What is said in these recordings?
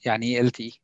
يعني ايه ال تي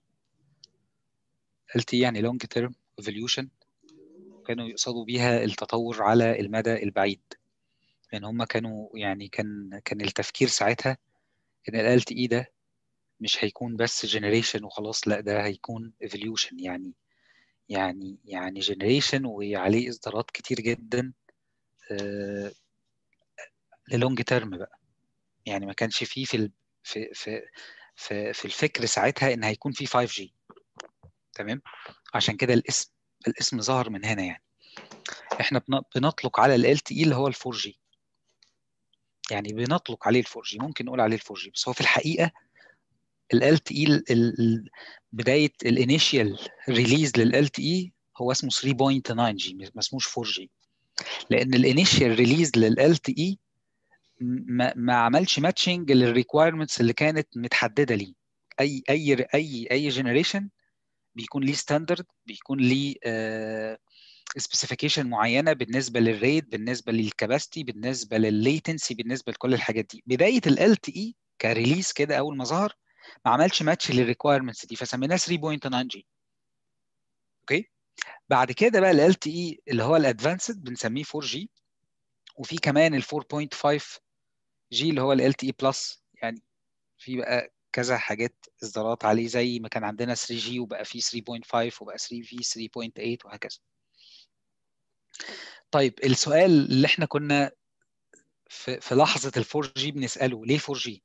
ال تي يعني لونج تيرم ايفوليوشن كانوا يقصدوا بيها التطور على المدى البعيد لان هم كانوا يعني كان كان التفكير ساعتها ان ال تي اي ده مش هيكون بس جنريشن وخلاص لا ده هيكون ايفوليوشن يعني يعني يعني جنريشن وعليه اصدارات كتير جدا آه للونج تيرم بقى يعني ما كانش فيه في ال... في في في في الفكر ساعتها ان هيكون في 5 جي تمام عشان كده الاسم الاسم ظهر من هنا يعني احنا بنطلق على ال LTE اللي هو ال 4 جي يعني بنطلق عليه ال 4 جي ممكن نقول عليه ال 4 جي بس هو في الحقيقه ال LTE ال ال بدايه الانيشيال ريليز لل LTE هو اسمه 3.9 جي ما اسموش 4 جي لان الانيشيال ريليز لل LTE ما, ما عملش ماتشنج للريكوايرمنتس اللي كانت متحدده ليه اي اي اي اي جنريشن بيكون ليه ستاندرد بيكون ليه سبيسيفيكيشن معينه بالنسبه للريت بالنسبه للكباستي بالنسبه للليتنسي بالنسبه لكل الحاجات دي بدايه ال LTE كريليز كده اول ما ظهر ما عملش ماتش للريكوايرمنتس دي فسميناه 3.9 جي اوكي بعد كده بقى ال LTE اللي هو الادفانسد بنسميه 4 جي وفي كمان ال 4.5 جي اللي هو ال LTE بلس يعني في بقى كذا حاجات اصدارات عليه زي ما كان عندنا 3 جي وبقى في 3.5 وبقى 3 في 3.8 وهكذا طيب السؤال اللي احنا كنا في, في لحظه ال 4 جي بنساله ليه 4 جي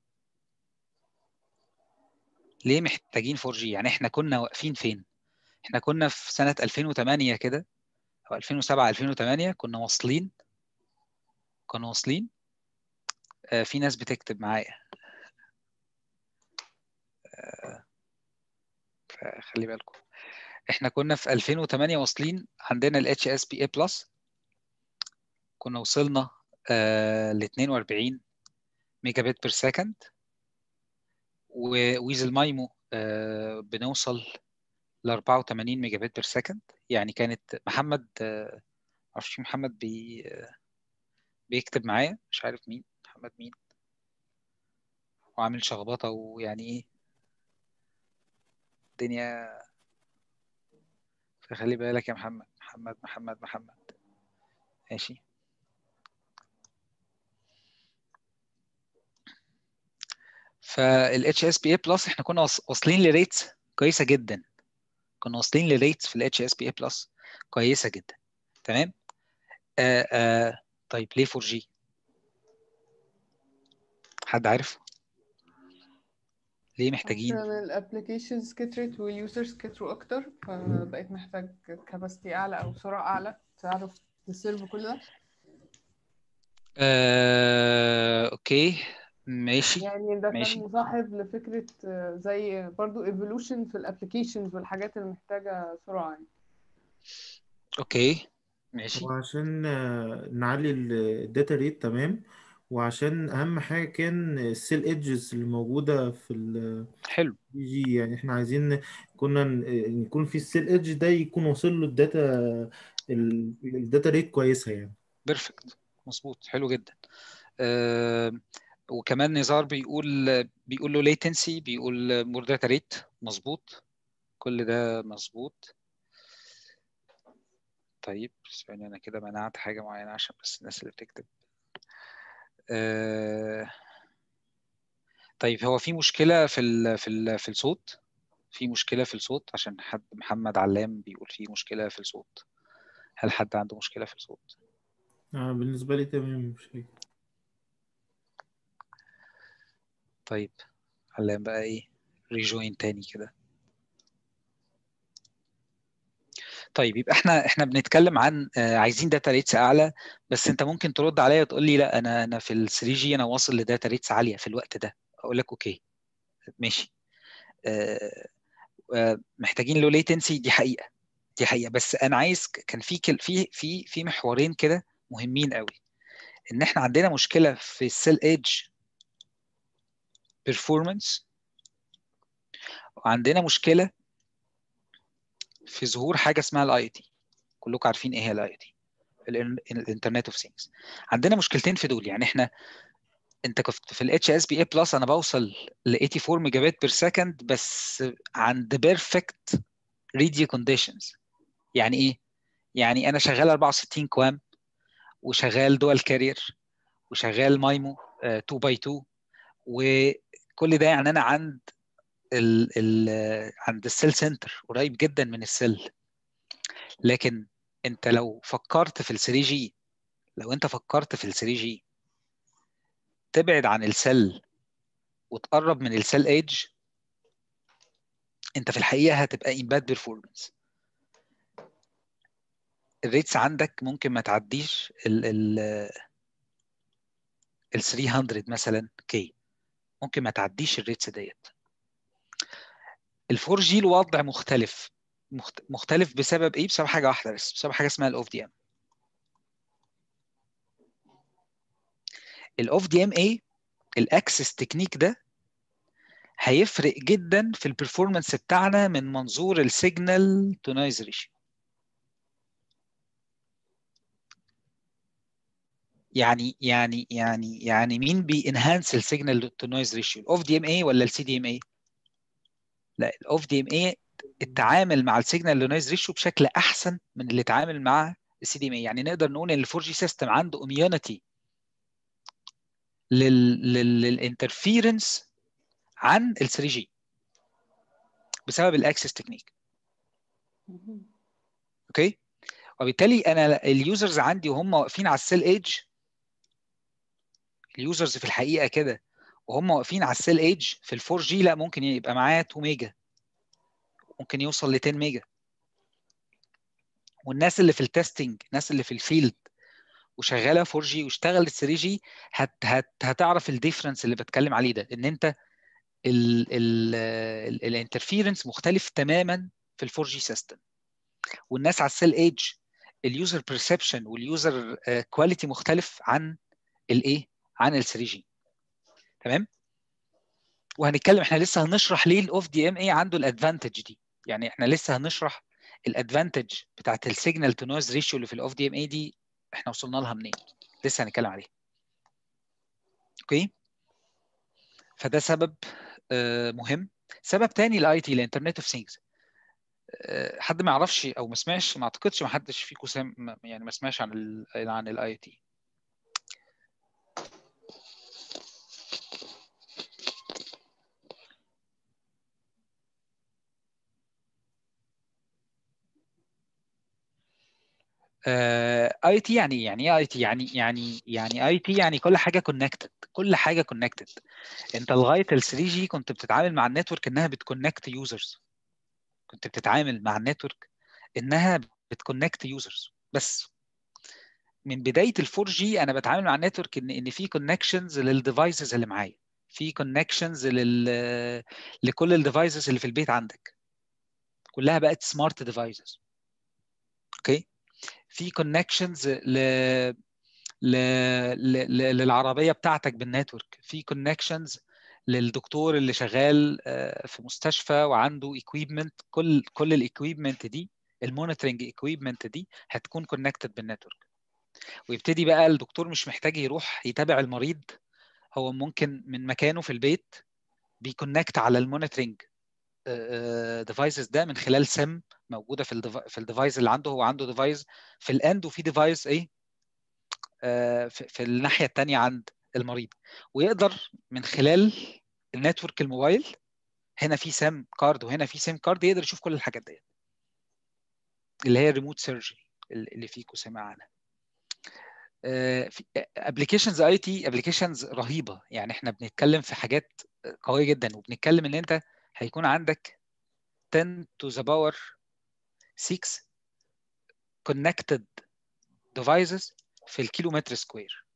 ليه محتاجين 4 جي يعني احنا كنا واقفين فين احنا كنا في سنه 2008 كده او 2007 2008 كنا واصلين كنا واصلين آه في ناس بتكتب معايا آه فخلي بالكم احنا كنا في 2008 واصلين عندنا ال HSPA بلس كنا وصلنا آه ل 42 ميجا بت بير سكند وويزل مايمو آه بنوصل ل 84 ميجا بت بير سكند يعني كانت محمد آه معرفش محمد بي آه بيكتب معايا مش عارف مين محمد مين وعامل شخبطه ويعني ايه الدنيا فخلي بالك يا محمد محمد محمد محمد ماشي فال HSPA بلس احنا كنا واصلين لريتس كويسه جدا كنا واصلين لريتس في ال HSPA بلس كويسه جدا تمام آآ آآ طيب ليه 4 جي حد عارف ليه محتاجين عشان الابلكيشنز كترت واليوزرز كتروا اكتر فبقيت محتاج كاباسيتي اعلى او سرعه اعلى تعرف تسيرف كل ده آه، اوكي ماشي يعني ده ماشي كان مصاحب لفكره آه، زي برضو ايفولوشن في الابلكيشنز والحاجات اللي محتاجه سرعه يعني اوكي ماشي وعشان آه، نعلي الداتا ريت تمام وعشان اهم حاجه كان السيل ايدجز اللي موجوده في ال حلو جي يعني احنا عايزين كنا ن- يكون في السيل ايدج ده يكون واصل له الداتا ال- الداتا ريت كويسه يعني بيرفكت مظبوط حلو جدا آه، وكمان نزار بيقول بيقول له ليتنسي بيقول مور داتا ريت مظبوط كل ده مظبوط طيب ثواني انا كده منعت حاجه معينه عشان بس الناس اللي بتكتب آه، طيب هو في مشكله في ال في ال في الصوت في مشكله في الصوت عشان حد محمد علام بيقول في مشكله في الصوت هل حد عنده مشكله في الصوت آه بالنسبه لي تمام مش هيك. طيب علام بقى ايه ريجوين تاني كده طيب يبقى احنا احنا بنتكلم عن آه، عايزين داتا ريتس اعلى بس انت ممكن ترد عليا وتقول لي لا انا انا في ال 3 جي انا واصل لداتا ريتس عاليه في الوقت ده اقول لك اوكي ماشي آه، آه، محتاجين له ليتنسي دي حقيقه دي حقيقه بس انا عايز كان في كل في في في محورين كده مهمين قوي ان احنا عندنا مشكله في السيل ايدج بيرفورمانس وعندنا مشكله في ظهور حاجه اسمها الاي تي كلكم عارفين ايه هي الاي تي الانترنت اوف ثينجز عندنا مشكلتين في دول يعني احنا انت كنت في الاتش اس بي اي بلس انا بوصل ل 84 ميجا بت بير سكند بس عند بيرفكت ريديو كونديشنز يعني ايه يعني انا شغال 64 كوام وشغال دول كارير وشغال مايمو 2 باي 2 وكل ده يعني انا عند ال ال عند السيل سنتر قريب جدا من السيل لكن انت لو فكرت في ال 3 جي لو انت فكرت في ال 3 جي تبعد عن السيل وتقرب من السيل ايدج انت في الحقيقه هتبقى ان باد بيرفورمانس الريتس عندك ممكن ما تعديش ال ال ال 300 مثلا كي ممكن ما تعديش الريتس ديت ال 4 جي الوضع مختلف مختلف بسبب ايه بسبب حاجه واحده بس بسبب حاجه اسمها الاوف دي ام الاوف دي ام ايه الاكسس تكنيك ده هيفرق جدا في البرفورمانس بتاعنا من منظور السيجنال تو نويز ريشيو يعني يعني يعني يعني مين بينهانس السيجنال تو نويز ريشيو الاوف دي ام اي ولا السي دي ام اي لا الاوف دي ام اي التعامل مع السيجنال تو نويز ريشيو بشكل احسن من اللي اتعامل مع السي دي ام اي يعني نقدر نقول ان ال 4 جي سيستم عنده اميونيتي للانترفيرنس عن ال 3 جي بسبب الاكسس تكنيك اوكي وبالتالي انا اليوزرز عندي وهم واقفين على السيل ايدج اليوزرز في الحقيقه كده وهم واقفين على السيل ايدج في ال 4 جي لا ممكن يبقى معاه 2 ميجا ممكن يوصل ل 10 ميجا والناس اللي في التستنج الناس اللي في الفيلد وشغاله 4 جي واشتغلت 3 جي هت هت هتعرف الديفرنس اللي بتكلم عليه ده ان انت الانترفيرنس مختلف تماما في ال 4 جي سيستم والناس على السيل ايدج اليوزر بيرسبشن واليوزر كواليتي مختلف عن الايه عن ال 3 جي تمام وهنتكلم احنا لسه هنشرح ليه الاوف دي ام اي عنده الادفانتج دي يعني احنا لسه هنشرح الادفانتج بتاعت السيجنال تو نويز ريشيو اللي في الاوف دي ام اي دي احنا وصلنا لها منين لسه هنتكلم عليها اوكي فده سبب آه مهم سبب تاني الاي تي الانترنت اوف ثينجز حد ما يعرفش او ما سمعش ما اعتقدش ما حدش فيكم سام يعني ما سمعش عن ال عن الاي تي اي تي يعني يعني ايه اي تي يعني يعني يعني اي تي يعني كل حاجه كونكتد كل حاجه كونكتد انت لغايه ال 3 جي كنت بتتعامل مع النتورك انها بتكونكت يوزرز كنت بتتعامل مع النتورك انها بتكونكت يوزرز بس من بدايه ال 4 جي انا بتعامل مع النتورك ان ان في كونكشنز للديفايسز اللي معايا في كونكشنز لل لكل الديفايسز اللي في البيت عندك كلها بقت سمارت ديفايسز اوكي في كونكشنز ل... ل... ل... للعربيه بتاعتك بالنتورك في كونكشنز للدكتور اللي شغال في مستشفى وعنده ايكويبمنت كل كل الايكويبمنت دي المونيتورنج ايكويبمنت دي هتكون كونكتد بالنتورك ويبتدي بقى الدكتور مش محتاج يروح يتابع المريض هو ممكن من مكانه في البيت بيكونكت على المونيتورنج ديفايسز ده من خلال سم موجوده في الديف... في الديفايس اللي عنده هو عنده ديفايس في الاند وفي ديفايس ايه آه في... في الناحيه الثانيه عند المريض ويقدر من خلال النتورك الموبايل هنا في سام كارد وهنا في سيم كارد يقدر يشوف كل الحاجات ديت اللي هي الريموت سيرجري اللي فيكم سمع عنها ابلكيشنز اي تي ابلكيشنز رهيبه يعني احنا بنتكلم في حاجات قويه جدا وبنتكلم ان انت هيكون عندك 10 to the power 6 connected devices في الكيلومتر سكوير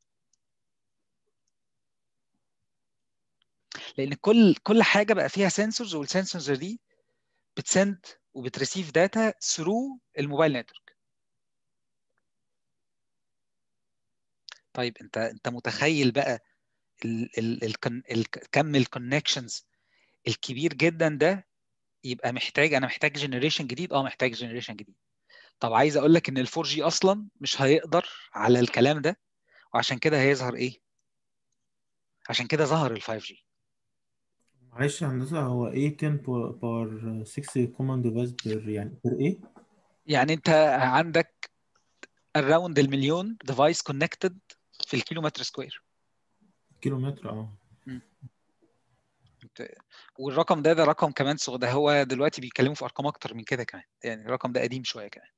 لان كل كل حاجه بقى فيها سنسورز والسنسورز دي بتسند وبتريسيف داتا ثرو الموبايل نتورك طيب انت انت متخيل بقى ال ال ال ال كم الكونكشنز الكبير جدا ده يبقى محتاج انا محتاج جنريشن جديد اه محتاج جنريشن جديد طب عايز اقول لك ان ال 4 جي اصلا مش هيقدر على الكلام ده وعشان كده هيظهر ايه عشان كده ظهر ال 5 جي معلش يا هندسة هو ايه 10 باور 6 كوماند ديفايس بير يعني بير ايه؟ يعني انت عندك اراوند المليون ديفايس كونكتد في الكيلومتر سكوير كيلومتر اه والرقم ده ده رقم كمان صغ ده هو دلوقتي بيتكلموا في ارقام اكتر من كده كمان يعني الرقم ده قديم شويه كمان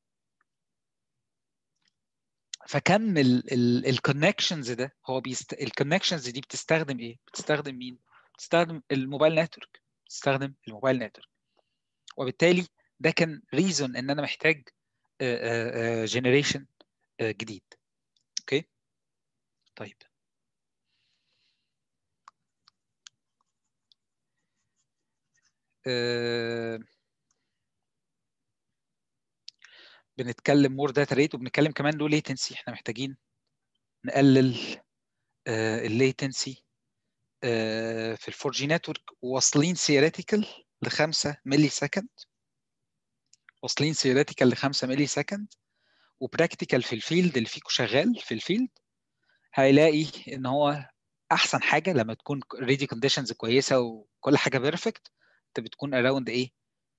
فكم الكونكشنز ده هو بيست... الكونكشنز دي بتستخدم ايه؟ بتستخدم مين؟ بتستخدم الموبايل نتورك بتستخدم الموبايل نتورك وبالتالي ده كان ريزون ان انا محتاج جنريشن جديد اوكي طيب آه، بنتكلم مور داتا ريت وبنتكلم كمان لو ليتنسي احنا محتاجين نقلل الليتنسي في ال 4 جي نتورك واصلين ثيوريتيكال ل 5 ملي سكند واصلين ثيوريتيكال ل 5 ملي سكند وبراكتيكال في الفيلد اللي فيكو شغال في الفيلد هيلاقي ان هو احسن حاجه لما تكون ريدي كونديشنز كويسه وكل حاجه بيرفكت انت بتكون اراوند ايه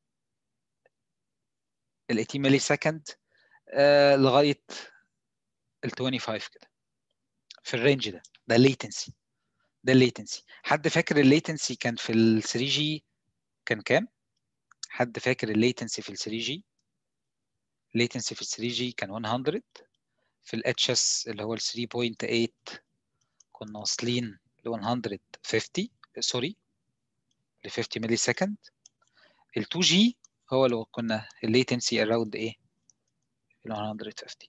ال 80 ملي سكند آه لغايه ال 25 كده في الرينج ده ده الليتنسي ده الليتنسي حد فاكر الليتنسي كان في ال 3 جي كان كام حد فاكر الليتنسي في ال 3 جي الليتنسي في ال 3 جي كان 100 في ال HS اللي هو ال 3.8 كنا واصلين ل 150 سوري ل 50 ملي سكند ال 2 جي هو اللي كنا الليتنسي اراوند ايه ال 150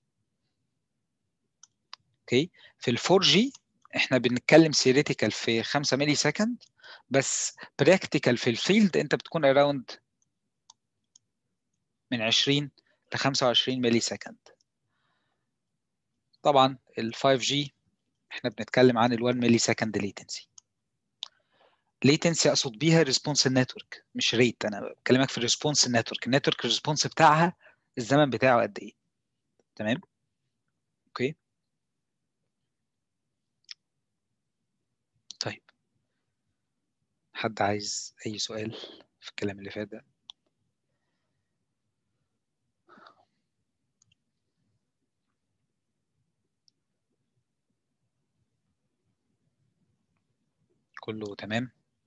اوكي في ال 4 جي احنا بنتكلم ثيوريتيكال في 5 ملي سكند بس براكتيكال في الفيلد انت بتكون اراوند من 20 ل 25 ملي سكند طبعا ال 5 جي احنا بنتكلم عن ال 1 ملي سكند ليتنسي ليتنسي اقصد بيها ريسبونس النتورك مش ريت انا بكلمك في الريسبونس النتورك النتورك الريسبونس بتاعها الزمن بتاعه قد ايه تمام اوكي طيب حد عايز اي سؤال في الكلام اللي فات ده كله تمام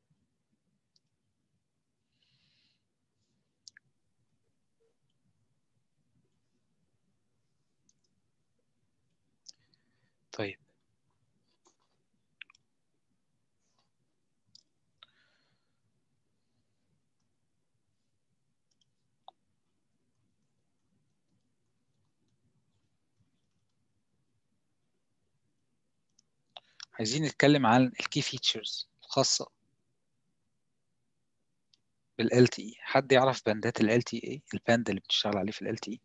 طيب عايزين نتكلم عن الكي فيتشرز الخاصة بال LTE حد يعرف باندات ال LTE الباند اللي بتشتغل عليه في ال LTE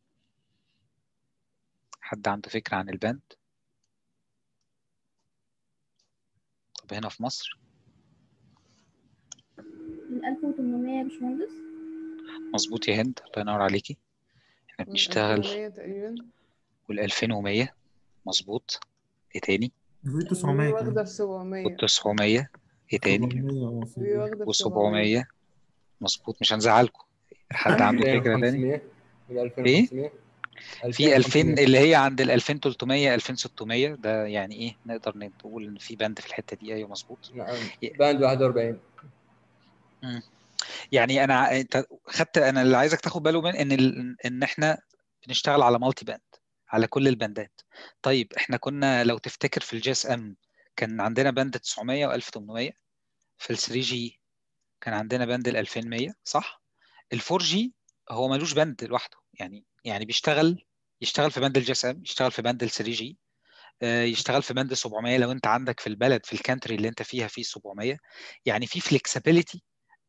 حد عنده فكرة عن الباند طب هنا في مصر ال 1800 يا باشمهندس مظبوط يا هند الله ينور عليكي احنا بنشتغل 1800 تقريبا وال 2100 مظبوط ايه تاني في 900 واخدة كمان في 700 وال 900 ايه تاني 700 اه في في واخدة في 700 و700 مظبوط مش هنزعلكم حد عنده فكرة تاني 2500 وال 2500 في 2000 2500 اللي هي عند ال 2300 2600 ده يعني ايه نقدر نقول ان في بند في الحتة دي ايوه مظبوط نعم باند 41 يعني انا انت خدت انا اللي عايزك تاخد باله من ان ال... ان احنا بنشتغل على مالتي باند على كل البندات طيب احنا كنا لو تفتكر في الجي اس ام كان عندنا بند 900 و1800 في ال 3 جي كان عندنا بند ال 2100 صح ال 4 جي هو ملوش بند لوحده يعني يعني بيشتغل يشتغل في بند الجي اس ام يشتغل في بند ال 3 جي يشتغل في بند 700 لو انت عندك في البلد في الكانتري اللي انت فيها فيه 700 يعني في فليكسبيليتي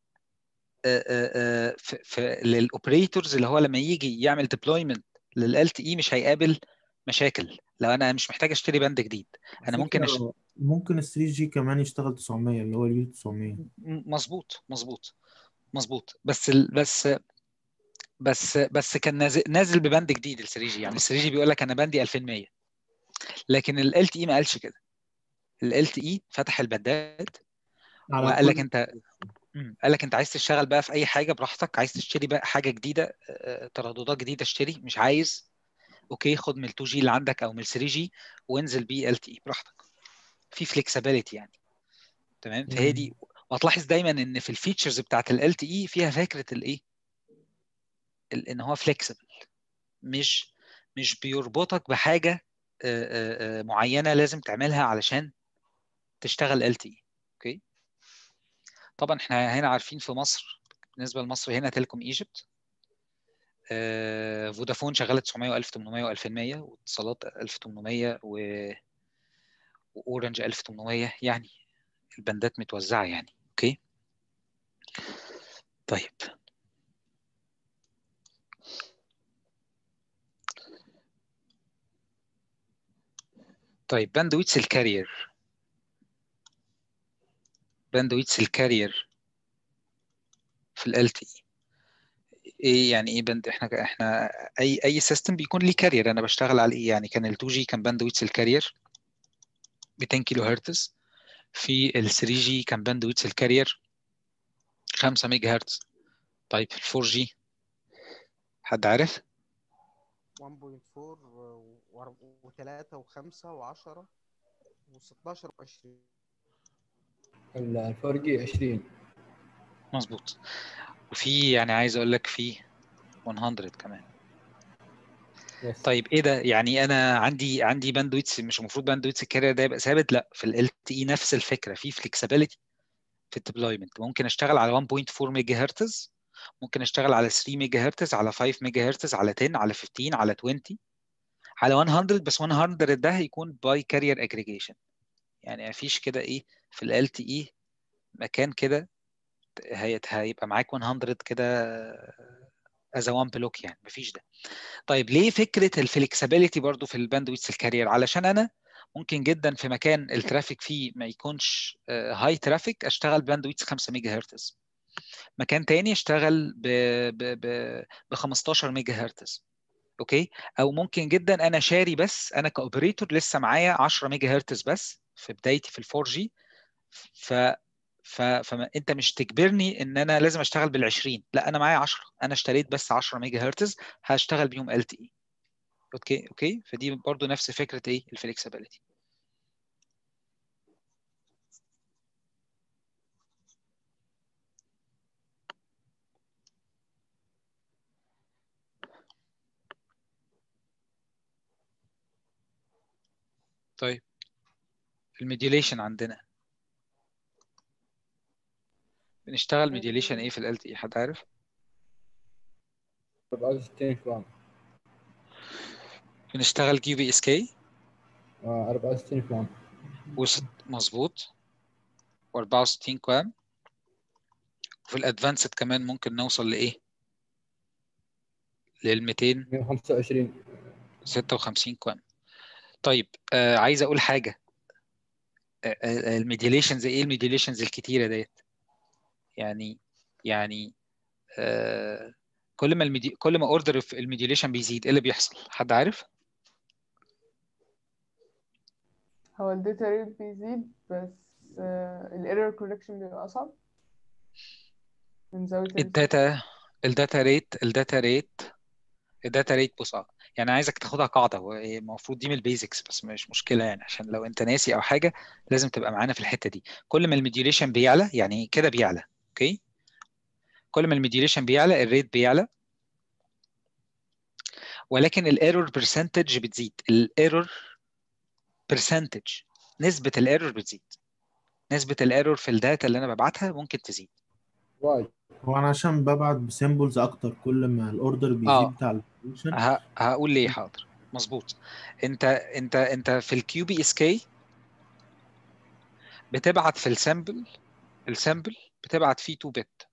في للاوبريتورز اللي هو لما يجي يعمل ديبلويمنت لل تي مش هيقابل مشاكل لو انا مش محتاج اشتري بند جديد على انا ممكن أش... فكرة ممكن ال 3 جي كمان يشتغل 900 اللي هو اليو 900 مظبوط مظبوط مظبوط بس ال... بس بس بس كان نازل نازل ببند جديد ال 3 جي يعني ال 3 جي بيقول لك انا بندي 2100 لكن ال تي ما قالش كده ال LTE فتح البندات على وقال لك كل انت مم. قال لك انت عايز تشتغل بقى في اي حاجه براحتك عايز تشتري بقى حاجه جديده آه، ترددات جديده اشتري مش عايز اوكي خد من ال 2 جي اللي عندك او من ال 3 جي وانزل بيه ال تي براحتك في فليكسبيليتي يعني تمام فهي مم. دي وهتلاحظ دايما ان في الفيتشرز بتاعت ال تي اي فيها فكره الايه ال- ان هو فليكسبل مش مش بيربطك بحاجه آه، آه، آه، معينه لازم تعملها علشان تشتغل ال تي اوكي طبعا احنا هنا عارفين في مصر بالنسبه لمصر هنا تيليكوم ايجيبت آه، فودافون شغاله 900 و1800 و2100 واتصالات 1800 و واورنج 1800 يعني البندات متوزعه يعني اوكي طيب طيب باندويتس الكارير باندويتس الكارير في ال LTE ايه يعني ايه بند احنا احنا اي اي سيستم بيكون ليه كارير انا بشتغل على ايه يعني كان ال 2 جي كان باندويتس الكارير 200 كيلو هرتز في ال 3 جي كان باندويتس الكارير 5 ميجا هرتز طيب في ال 4 جي حد عارف 1.4 و3 و5 و10 و16 و20 الفرق 20 مظبوط وفي يعني عايز اقول لك في 100 كمان يس طيب ايه ده يعني انا عندي عندي باندويتس مش المفروض باندويتس الكارير ده يبقى ثابت لا في ال LTE نفس الفكره في فليكسبيليتي في الديبلويمنت ممكن اشتغل على 1.4 ميجا هرتز ممكن اشتغل على 3 ميجا هرتز على 5 ميجا هرتز على 10 على 15 على 20 على 100 بس 100 ده هيكون باي كارير اجريجيشن يعني مفيش كده ايه في ال LTE مكان كده هي- هيبقى معاك 100 كده از وان بلوك يعني مفيش ده طيب ليه فكره الفلكسبيليتي برضو في الباندويتس الكارير علشان انا ممكن جدا في مكان الترافيك فيه ما يكونش هاي ترافيك اشتغل باندويتس 5 ميجا هرتز مكان تاني اشتغل ب ب ب ب 15 ميجا هرتز اوكي او ممكن جدا انا شاري بس انا كاوبريتور لسه معايا 10 ميجا هرتز بس في بدايتي في ال 4 جي ف ف فانت مش تجبرني ان انا لازم اشتغل بال 20 لا انا معايا 10 انا اشتريت بس 10 ميجا هرتز هشتغل بيهم ال تي اي اوكي اوكي فدي برضو نفس فكره ايه الفلكسبيليتي طيب الميديوليشن عندنا بنشتغل ميديوليشن ايه في ال تي اي حد عارف 64 كوام بنشتغل كيو بي اس كي آه، 64 كوام مظبوط و64 كوام وفي الادفانسد كمان ممكن نوصل لايه لل 200 125 56 كوام طيب آه عايز اقول حاجه آه آه الميديوليشنز ايه الميديوليشنز الكتيره ديت يعني يعني آه كل ما الميدي... كل ما اوردر في الميديوليشن بيزيد ايه اللي بيحصل حد عارف هو الداتا ريت بيزيد بس الايرور كوركشن بيبقى اصعب من زاوية ال- الداتا الداتا ريت الداتا ريت الداتا ريت بص اه يعني عايزك تاخدها قاعده هو إيه، المفروض دي من البيزكس بس مش مشكله يعني عشان لو انت ناسي او حاجه لازم تبقى معانا في الحته دي كل ما الميديوليشن بيعلى يعني كده بيعلى اوكي كل ما الميديوليشن بيعلى الريت بيعلى ولكن الايرور برسنتج بتزيد الايرور برسنتج نسبه الايرور بتزيد نسبه الايرور في الداتا اللي انا ببعتها ممكن تزيد وايد هو انا عشان ببعت بسيمبلز اكتر كل ما الاوردر بيزيد اه بتاع الفانكشن ه- هقول ليه حاضر مظبوط انت انت انت في الكيو بي اس كي بتبعت في السامبل السامبل بتبعت فيه 2 بت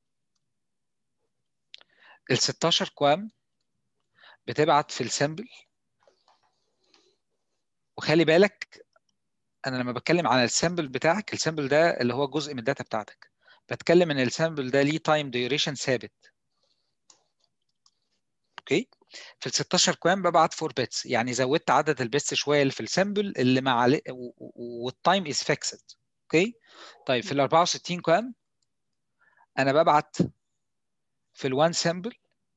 ال 16 كوام بتبعت في السامبل وخلي بالك انا لما بتكلم على السامبل بتاعك السامبل ده اللي هو جزء من الداتا بتاعتك بتكلم ان السامبل ده ليه تايم ديوريشن ثابت اوكي في ال 16 كوام ببعت 4 بيتس يعني زودت عدد البيتس شويه اللي في السامبل اللي مع والتايم از فيكسد اوكي طيب في ال 64 كوام انا ببعت في الوان سامبل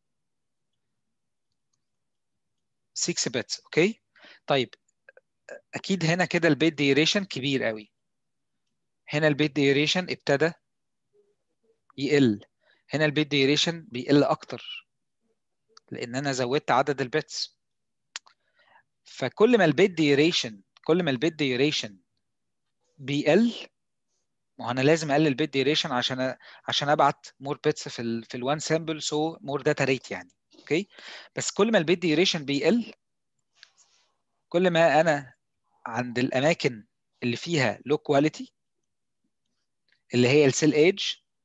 6 بيتس اوكي طيب اكيد هنا كده البيت ديوريشن كبير قوي هنا البيت ديوريشن ابتدى يقل هنا البيت ديوريشن بيقل اكتر لان انا زودت عدد البيتس فكل ما البيت ديوريشن كل ما البيت ديوريشن بيقل ما هو انا لازم اقلل البيت ديوريشن عشان عشان ابعت مور بيتس في ال في الوان سامبل سو مور داتا ريت يعني اوكي بس كل ما البيت ديوريشن بيقل كل ما انا عند الاماكن اللي فيها لو كواليتي اللي هي السيل ايج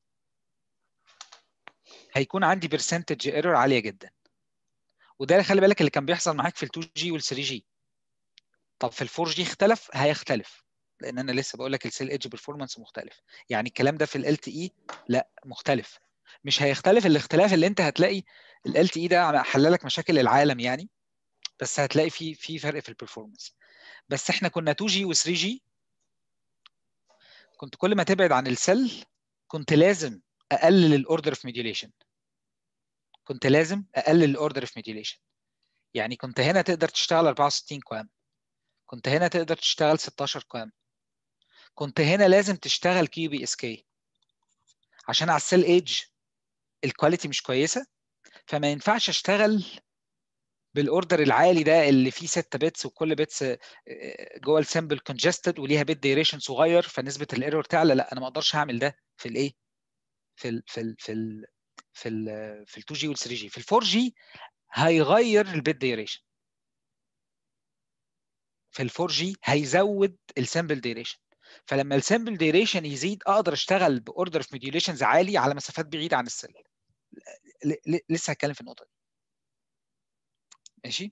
هيكون عندي برسنتج ايرور عاليه جدا وده خلي بالك اللي كان بيحصل معاك في ال 2 جي وال 3 جي طب في ال 4 جي اختلف هيختلف لان انا لسه بقول لك السيل ايدج برفورمانس مختلف يعني الكلام ده في ال تي اي لا مختلف مش هيختلف الاختلاف اللي انت هتلاقي ال تي اي ده حل لك مشاكل العالم يعني بس هتلاقي في في فرق في البرفورمانس بس احنا كنا 2 جي و 3 جي كنت كل ما تبعد عن السيل كنت لازم اقلل الاوردر اوف ميديوليشن كنت لازم اقلل الاوردر اوف ميديوليشن يعني كنت هنا تقدر تشتغل 64 كوام كنت هنا تقدر تشتغل 16 كوام كنت هنا لازم تشتغل كيو بي اس كي عشان على السيل ايج الكواليتي مش كويسه فما ينفعش اشتغل بالاوردر العالي ده اللي فيه 6 بيتس وكل بيتس جوه السامبل كونجستد وليها بيت ديوريشن صغير فنسبه الايرور تعلى لا انا ما اقدرش اعمل ده في الايه في ال في ال في ال في ال في ال 2 جي وال 3 جي في ال 4 جي هيغير البيت ديوريشن في ال 4 جي هيزود السامبل ديوريشن فلما السامبل ديوريشن يزيد اقدر اشتغل باوردر اوف ميديوليشنز عالي على مسافات بعيده عن السيل لسه هتكلم في النقطه دي ماشي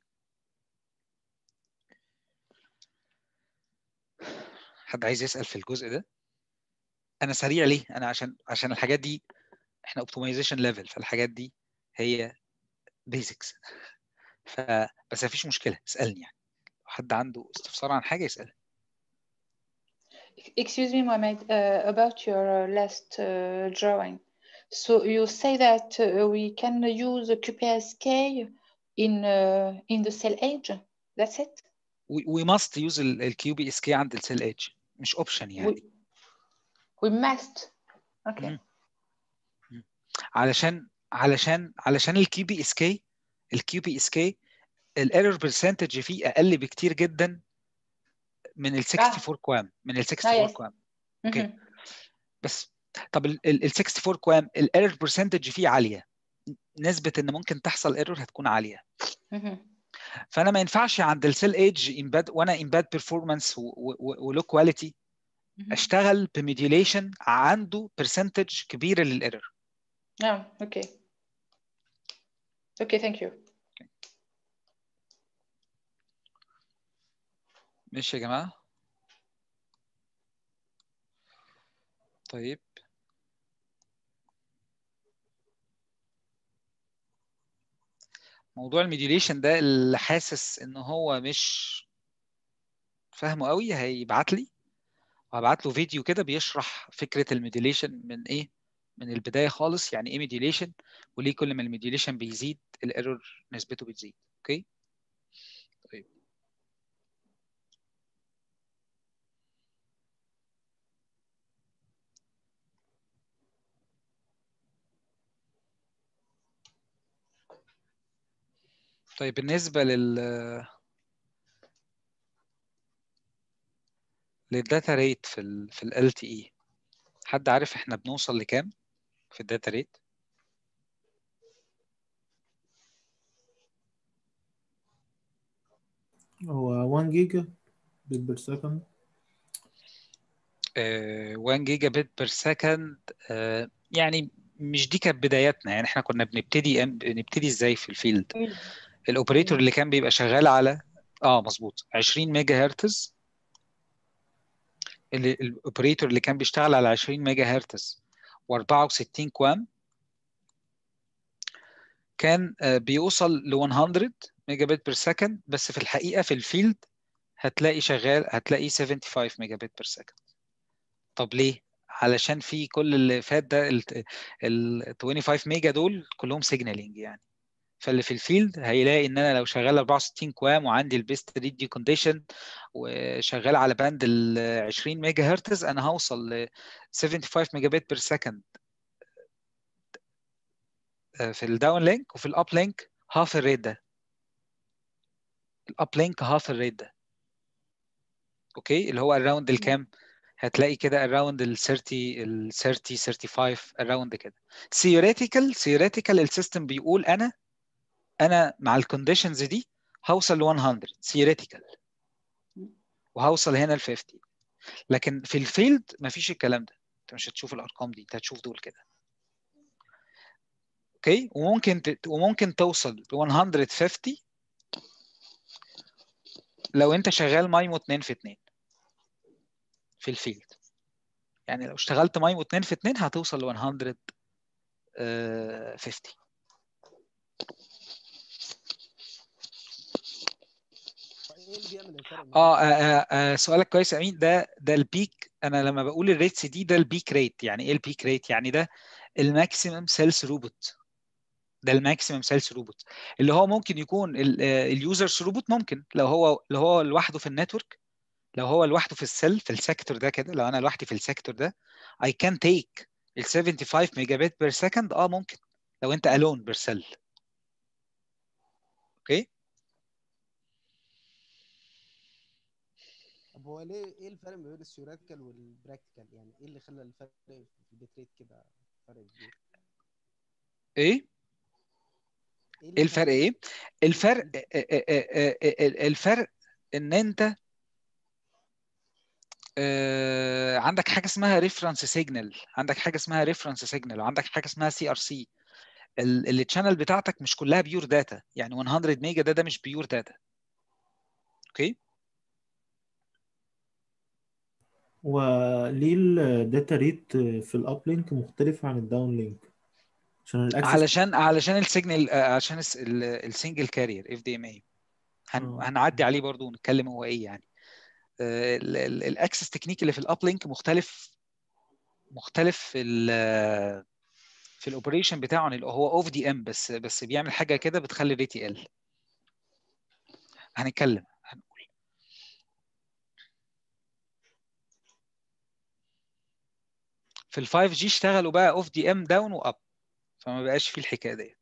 حد عايز يسال في الجزء ده انا سريع ليه انا عشان عشان الحاجات دي احنا اوبتمايزيشن ليفل فالحاجات دي هي بيزكس ف بس مفيش مشكله اسالني يعني لو حد عنده استفسار عن حاجه يسال Excuse me, Mohamed, uh, about your uh, last uh, drawing. So you say that uh, we can use a QPSK in uh, in the cell age. That's it. we, we must use الكيو بي اس كي عند السيل ايدج مش اوبشن يعني We, we must. Okay. مم. علشان علشان علشان الكيو بي اس كي الكيو بي اس كي الايرور برسنتج فيه اقل بكتير جدا من ال 64 كوام من ال 64 yes. كوام اوكي Mhm. بس طب ال ال 64 كوام الايرور برسنتج فيه عاليه نسبه ان ممكن تحصل ايرور هتكون عاليه Mhm. فانا ما ينفعش عند السيل ايدج امباد وانا امباد بيرفورمانس ولو كواليتي Mhm. اشتغل بميديوليشن عنده برسنتج كبيره للايرور Oh, okay. Okay, thank you. ماشي يا جماعه طيب موضوع الميديوليشن ده اللي حاسس ان هو مش فاهمه قوي هيبعت لي وهبعت له فيديو كده بيشرح فكره الميديوليشن من ايه من البدايه خالص يعني ايه ميديوليشن وليه كل ما الميديوليشن بيزيد الايرور نسبته بتزيد اوكي طيب طيب بالنسبه لل للداتا ريت في ال في ال LTE حد عارف احنا بنوصل لكام في الداتا ريت هو 1 جيجا بيت بير سكند آه، 1 جيجا بت بير سكند يعني مش دي كانت بداياتنا يعني احنا كنا بنبتدي بنبتدي ازاي في الفيلد الاوبريتور اللي كان بيبقى شغال على اه مظبوط 20 ميجا هرتز اللي- الاوبريتور اللي كان بيشتغل على 20 ميجا هرتز و64 كوام كان آه، بيوصل ل 100 ميجا بت بير سكند بس في الحقيقه في الفيلد هتلاقي شغال هتلاقي 75 ميجا بت بير سكند طب ليه علشان في كل اللي فات ده ال ال 25 ميجا دول كلهم سيجنالينج يعني فاللي في الفيلد هيلاقي ان انا لو شغال 64 كوام وعندي البيست ريد دي كونديشن وشغال على باند ال 20 ميجا هرتز انا هوصل ل 75 ميجا بت بير سكند في الداون لينك وفي الاب لينك هاف الريت ده الاب لينك هاف الريت ده اوكي اللي هو اراوند الكام هتلاقي كده اراوند ال 30 ال 30 35 اراوند كده theoretical theoretical السيستم بيقول انا انا مع الكونديشنز دي هوصل ل 100 theoretical وهوصل هنا ل 50 لكن في الفيلد مفيش الكلام ده انت مش هتشوف الارقام دي انت هتشوف دول كده اوكي وممكن ت... وممكن توصل ل 150 لو انت شغال مايمو 2 في 2 في الفيلد يعني لو اشتغلت مايمو 2 في 2 هتوصل ل 150 ايه اللي بيعمل الفرق ما اه, آه, آه سؤالك كويس يا امين ده ده البيك انا لما بقول الريتس دي ده البيك ريت يعني ايه البيك ريت يعني ده الماكسيمم سيلز روبوت ده الماكسيمم سيلز روبوت اللي هو ممكن يكون اليوزر روبوت ممكن لو هو لو هو لوحده في النتورك لو هو لوحده في السيل في السيكتور ده كده لو انا لوحدي في السيكتور ده I can take ال 75 ميجا بت بير سكند اه ممكن لو انت alone بير سيل اوكي طب هو ليه ايه الفرق ما بين الثيوريتيكال والبراكتيكال يعني ايه اللي خلى الفرق في البيت ريت كده فرق كبير ايه ايه ايه الفرق ايه الفرق الفرق ان انت آه، عندك حاجه اسمها ريفرنس سيجنال عندك حاجه اسمها ريفرنس سيجنال وعندك حاجه اسمها سي ار سي التشانل بتاعتك مش كلها بيور داتا يعني 100 ميجا ده ده مش بيور داتا اوكي وليه الداتا ريت في الاب لينك مختلف عن الداون لينك عشان الاكسس علشان علشان السيجنال عشان السنجل كارير اف دي ام اي آه. هنعدي عليه برضو ونتكلم هو ايه يعني الاكسس تكنيك اللي في الاب لينك مختلف مختلف في ال في الاوبريشن بتاعه عن ال- هو اوف دي ام بس بس بيعمل حاجه كده بتخلي الريت يقل هنتكلم هنقول في ال 5 جي اشتغلوا بقى اوف دي ام داون واب فما بقاش فيه الحكايه ديت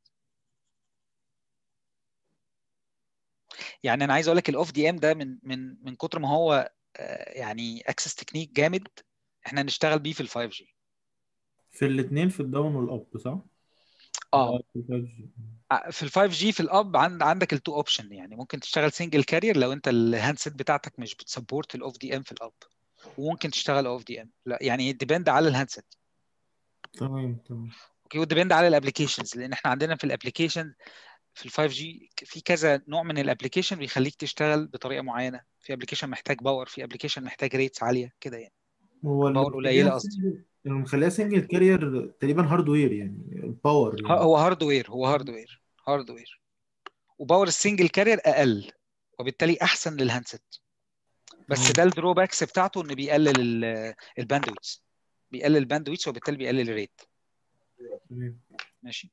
يعني انا عايز اقول لك الاوف دي ام ده من من من كتر ما هو آه، يعني اكسس تكنيك جامد احنا نشتغل بيه في ال 5 جي في الاثنين في الداون والاب صح؟ اه في ال 5G. في ال 5 جي في الاب عند عندك التو اوبشن يعني ممكن تشتغل سنجل كارير لو انت الهاندسيت بتاعتك مش بتسبورت الاوف دي ام في الاب وممكن تشتغل اوف دي ام لا يعني ديبند على الهاندسيت تمام تمام اوكي وديبند على الابلكيشنز لان احنا عندنا في الابلكيشن في ال 5 جي في كذا نوع من الابلكيشن بيخليك تشتغل بطريقه معينه في ابلكيشن محتاج باور في ابلكيشن محتاج ريتس عاليه كده يعني هو اللي باور قليله مخليها قصدي سنجل اللي مخليها سنجل كارير تقريبا هاردوير يعني الباور ه- يعني هو هاردوير هو هاردوير هاردوير وباور السنجل كارير اقل وبالتالي احسن للهاندسيت بس تمام. ده الدروباكس بتاعته ان بيقلل الباندويتس بيقلل الباندويتس وبالتالي بيقلل الريت تمام ماشي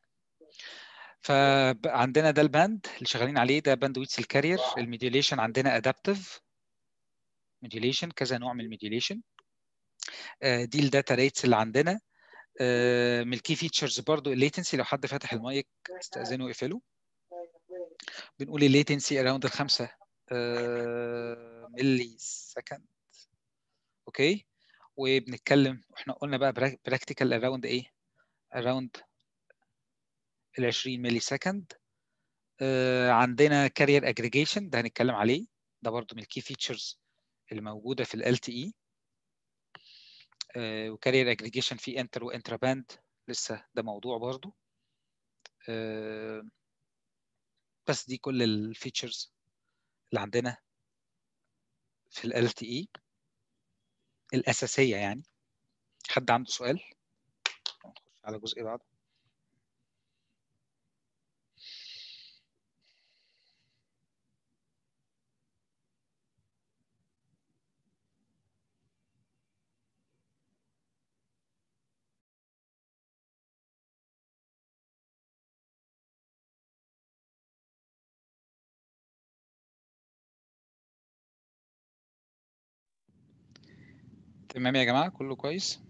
فعندنا ده الباند اللي شغالين عليه ده باندويتس الكارير الميديوليشن عندنا ادابتيف ميديوليشن كذا نوع من الميديوليشن دي الداتا ريتس اللي عندنا آه، من الكي فيتشرز برضو الليتنسي لو حد فاتح المايك استاذنه يقفله بنقول الليتنسي اراوند الخمسة ملي سكند اوكي وبنتكلم احنا قلنا بقى براكتيكال اراوند ايه اراوند ال 20 ملي سكند عندنا كارير اجريجيشن ده هنتكلم عليه ده برضو من الكي فيتشرز اللي موجوده في ال LTE وكارير اجريجيشن في انتر وانترا باند لسه ده موضوع برضو آه، بس دي كل الفيتشرز اللي عندنا في ال LTE الأساسية يعني حد عنده سؤال نخش على جزء بعده تمام يا جماعة كله كويس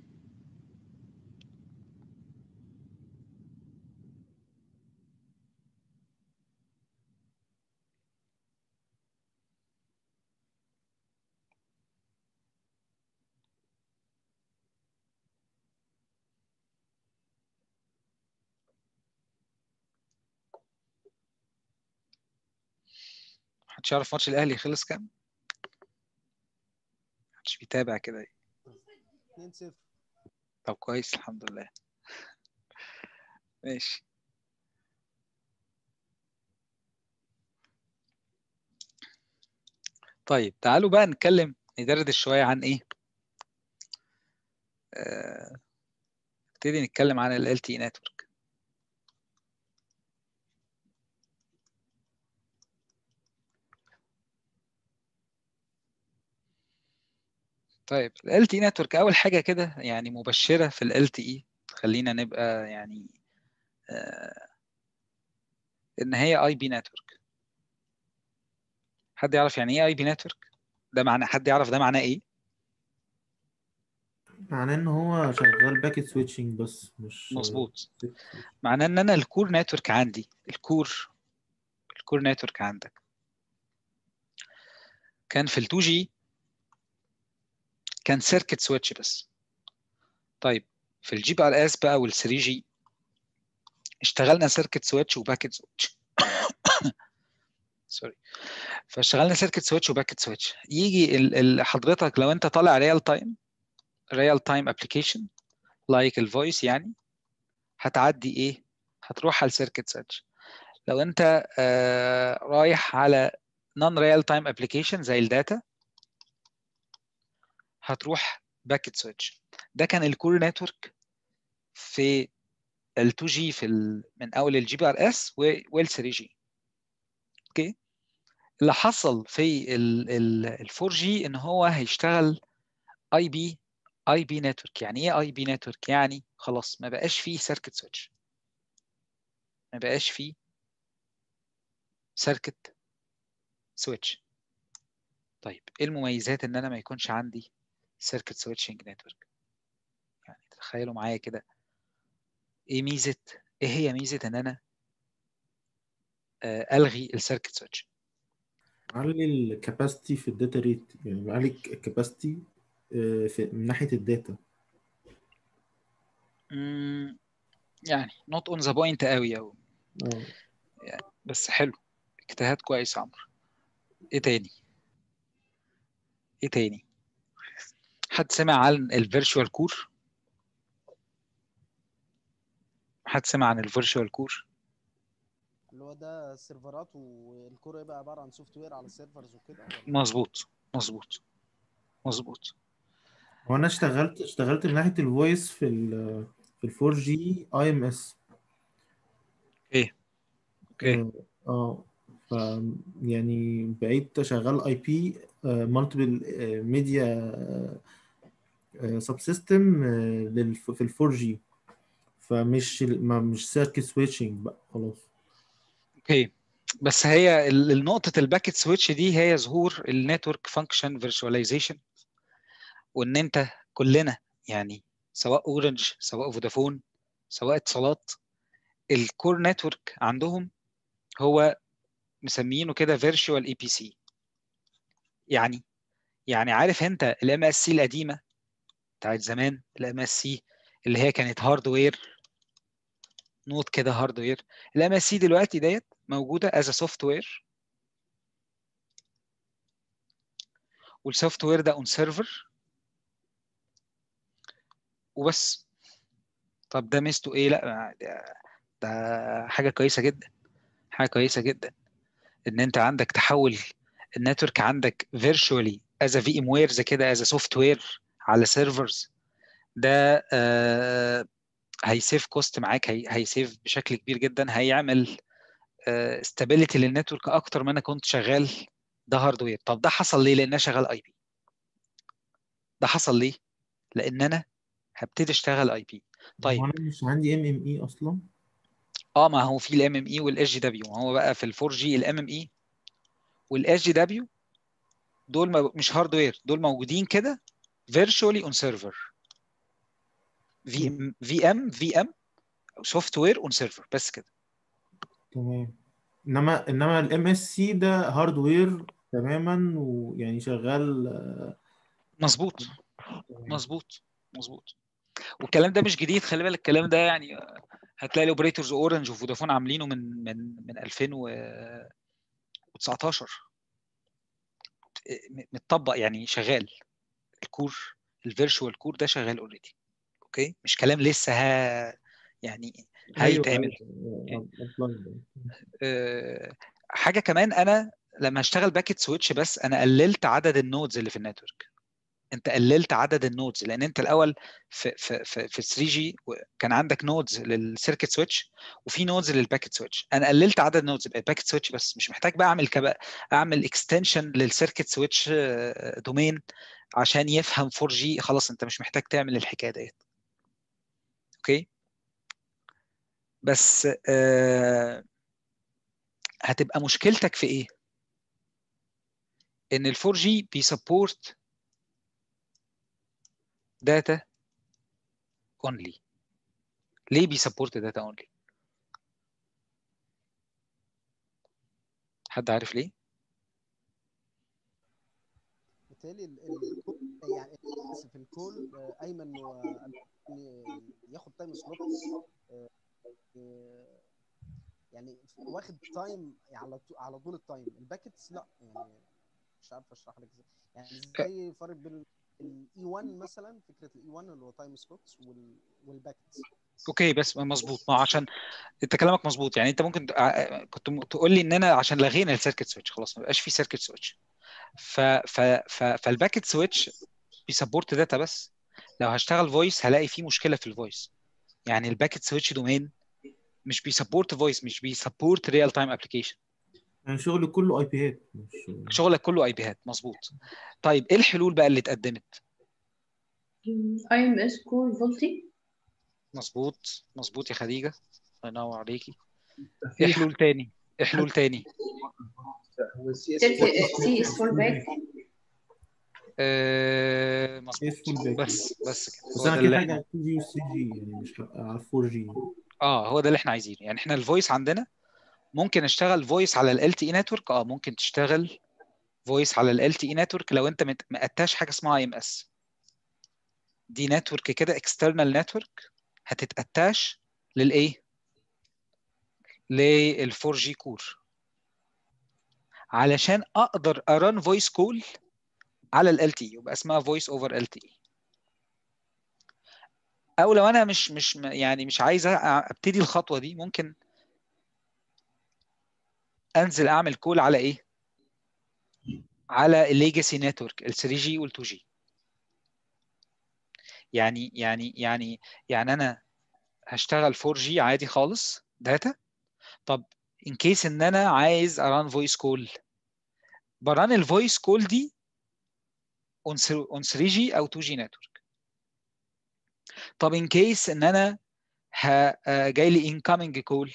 محدش يعرف ماتش الأهلي خلص كام؟ محدش بيتابع كده 2 0 طب كويس الحمد لله ماشي طيب تعالوا بقى نتكلم ندردش شوية عن ايه آه، نبتدي نتكلم عن ال LTE network طيب ال LTE network أول حاجة كده يعني مبشرة في ال LTE خلينا نبقى يعني آه، إن هي IP network حد يعرف يعني إيه IP network؟ ده معنى حد يعرف ده معناه إيه؟ معناه ان هو شغال باكيت سويتشنج بس مش مظبوط معناه ان انا الكور نتورك عندي الكور الكور نتورك عندك كان في ال 2 جي كان سيركت سويتش بس طيب في الجي بي ار اس بقى وال 3 جي اشتغلنا سيركت سويتش وباكيت سويتش سوري فاشتغلنا سيركت سويتش وباكيت سويتش يجي ال- ال- حضرتك لو انت طالع ريال تايم ريال تايم ابلكيشن لايك الفويس يعني هتعدي ايه هتروح على السيركت سويتش لو انت آه رايح على نون ريال تايم ابلكيشن زي الداتا هتروح باكيت سويتش ده كان الكور نتورك في ال 2 جي في ال... من اول الجي بي ار اس وال 3 جي اوكي اللي حصل في ال ال ال 4 جي ان هو هيشتغل اي بي اي بي نتورك يعني ايه اي بي نتورك يعني خلاص ما بقاش فيه سيركت سويتش ما بقاش فيه سيركت سويتش طيب ايه المميزات ان انا ما يكونش عندي سيركت سويتشنج نتورك يعني تخيلوا معايا كده ايه ميزه ايه هي ميزه ان انا آه، الغي السيركت سويتش علي الكاباسيتي في الداتا ريت يعني بعلي الكاباسيتي في من ناحية الداتا مم، يعني نوت اون ذا بوينت قوي قوي اه بس حلو اجتهاد كويس يا عمرو ايه تاني ايه تاني حد سمع عن الفيرتشوال كور حد سمع عن الفيرتشوال كور اللي هو ده سيرفرات والكور يبقى عباره عن سوفت وير على السيرفرز وكده ولا مظبوط مظبوط مظبوط هو انا اشتغلت اشتغلت من ناحية الفويس في ال في ال 4 جي اي ام اس اوكي اوكي اه ف يعني بقيت شغال اي بي مالتيبل ميديا سب سيستم في ال 4 جي فمش ما مش سيركت سويتشنج بقى خلاص اوكي بس هي ال- النقطة الباكيت سويتش دي هي ظهور النتورك فانكشن فيرتشواليزيشن وان انت كلنا يعني سواء اورنج سواء فودافون سواء اتصالات الكور نتورك عندهم هو مسمينه كده فيرتشوال اي بي سي يعني يعني عارف انت الام اس سي القديمه بتاعت زمان الام اس سي اللي هي كانت هاردوير نوت كده هاردوير الام اس سي دلوقتي ديت موجوده از سوفت وير والسوفت وير ده اون سيرفر وبس طب ده ميزته ايه لا ده, ده حاجه كويسه جدا حاجه كويسه جدا ان انت عندك تحول النتورك عندك فيرتشوالي از في ام ويرز كده از سوفت وير على سيرفرز ده آه هيسيف كوست معاك هي هيسيف بشكل كبير جدا هيعمل استابيليتي للنتورك اكتر ما انا كنت شغال ده هاردوير طب ده حصل ليه لان انا شغال اي بي ده حصل ليه لان انا هبتدي اشتغل اي بي طيب هو انا مش عندي ام ام اي اصلا اه ما هو في الام ام اي والاس جي دبليو ما هو بقى في ال 4 جي الام ام اي والاس جي دبليو دول مو- مش هاردوير دول موجودين كده virtually on server في في ام في ام سوفت وير اون سيرفر بس كده تمام انما انما الام اس سي ده هاردوير تماما ويعني شغال آه، مظبوط تمام. مظبوط مظبوط والكلام ده مش جديد خلي بالك الكلام ده يعني آه، هتلاقي الاوبريتورز اورنج وفودافون عاملينه من من من 2019 م- متطبق يعني شغال الكور الفيرشوال كور ده شغال اوريدي اوكي مش كلام لسه ها يعني هيتعمل ايوه أيوة. آه، حاجه كمان انا لما اشتغل باكيت سويتش بس انا قللت عدد النودز اللي في النتورك انت قللت عدد النودز لان انت الاول في في في, في 3 جي كان عندك نودز للسيركت سويتش وفي نودز للباكيت سويتش انا قللت عدد النودز بقت باكيت سويتش بس مش محتاج بقى اعمل كبا اعمل اكستنشن للسيركت سويتش دومين عشان يفهم 4 جي خلاص انت مش محتاج تعمل الحكايه ديت اوكي بس آه هتبقى مشكلتك في ايه ان ال 4 جي بيسبورت داتا اونلي ليه بيسبورت داتا اونلي حد عارف ليه بالتالي ال- ال- الكول يعني اسف الكول آه، ايمن و ياخد تايم سلوت يعني واخد تايم على طو- على طول التايم الباكتس لا يعني مش عارف اشرح لك ازاي يعني ازاي فرق بين الاي 1 مثلا فكره الاي 1 اللي هو تايم سلوتس والباكتس اوكي بس مظبوط ما عشان انت كلامك مظبوط يعني انت ممكن ع- كنت م- تقول لي ان انا عشان لغينا السيركت سويتش خلاص ما بقاش في سيركت سويتش ف ف ف فالباكت سويتش بيسبورت داتا بس لو هشتغل فويس هلاقي في مشكله في الفويس يعني الباكت سويتش دومين مش بيسبورت فويس مش بيسبورت ريال تايم ابلكيشن يعني شغلي كله اي بيات مش شغلك كله اي بيهات مظبوط طيب ايه الحلول بقى اللي اتقدمت اي ام اس كول فولتي مظبوط مظبوط يا خديجه الله ينور عليكي ايه حلول تاني ايه حلول تاني سي اس فول باك آه مظبوط Yes, full back. بس بس كده بس هو انا ده كده اللي حاجه احنا على 2 جي و 3 جي يعني مش هبقى على 4 جي اه هو ده اللي احنا عايزينه يعني احنا الفويس عندنا ممكن اشتغل فويس على ال LTE نتورك اه ممكن تشتغل فويس على ال LTE نتورك لو انت مت- مقتاش حاجه اسمها اي ام اس دي نتورك كده اكسترنال نتورك هتتاتاش للايه لل 4 جي كور علشان اقدر اران فويس كول على ال LTE يبقى اسمها فويس اوفر LTE او لو انا مش مش م- يعني مش عايز أ- ابتدي الخطوه دي ممكن انزل اعمل كول على ايه على الليجاسي نتورك ال 3 جي وال 2 جي يعني يعني يعني يعني انا هشتغل 4 جي عادي خالص داتا طب ان كيس ان انا عايز اران فويس كول بران الفويس كول دي اون 3 جي او 2 جي نتورك طب ان كيس ان انا ه... آه، جاي لي انكامينج كول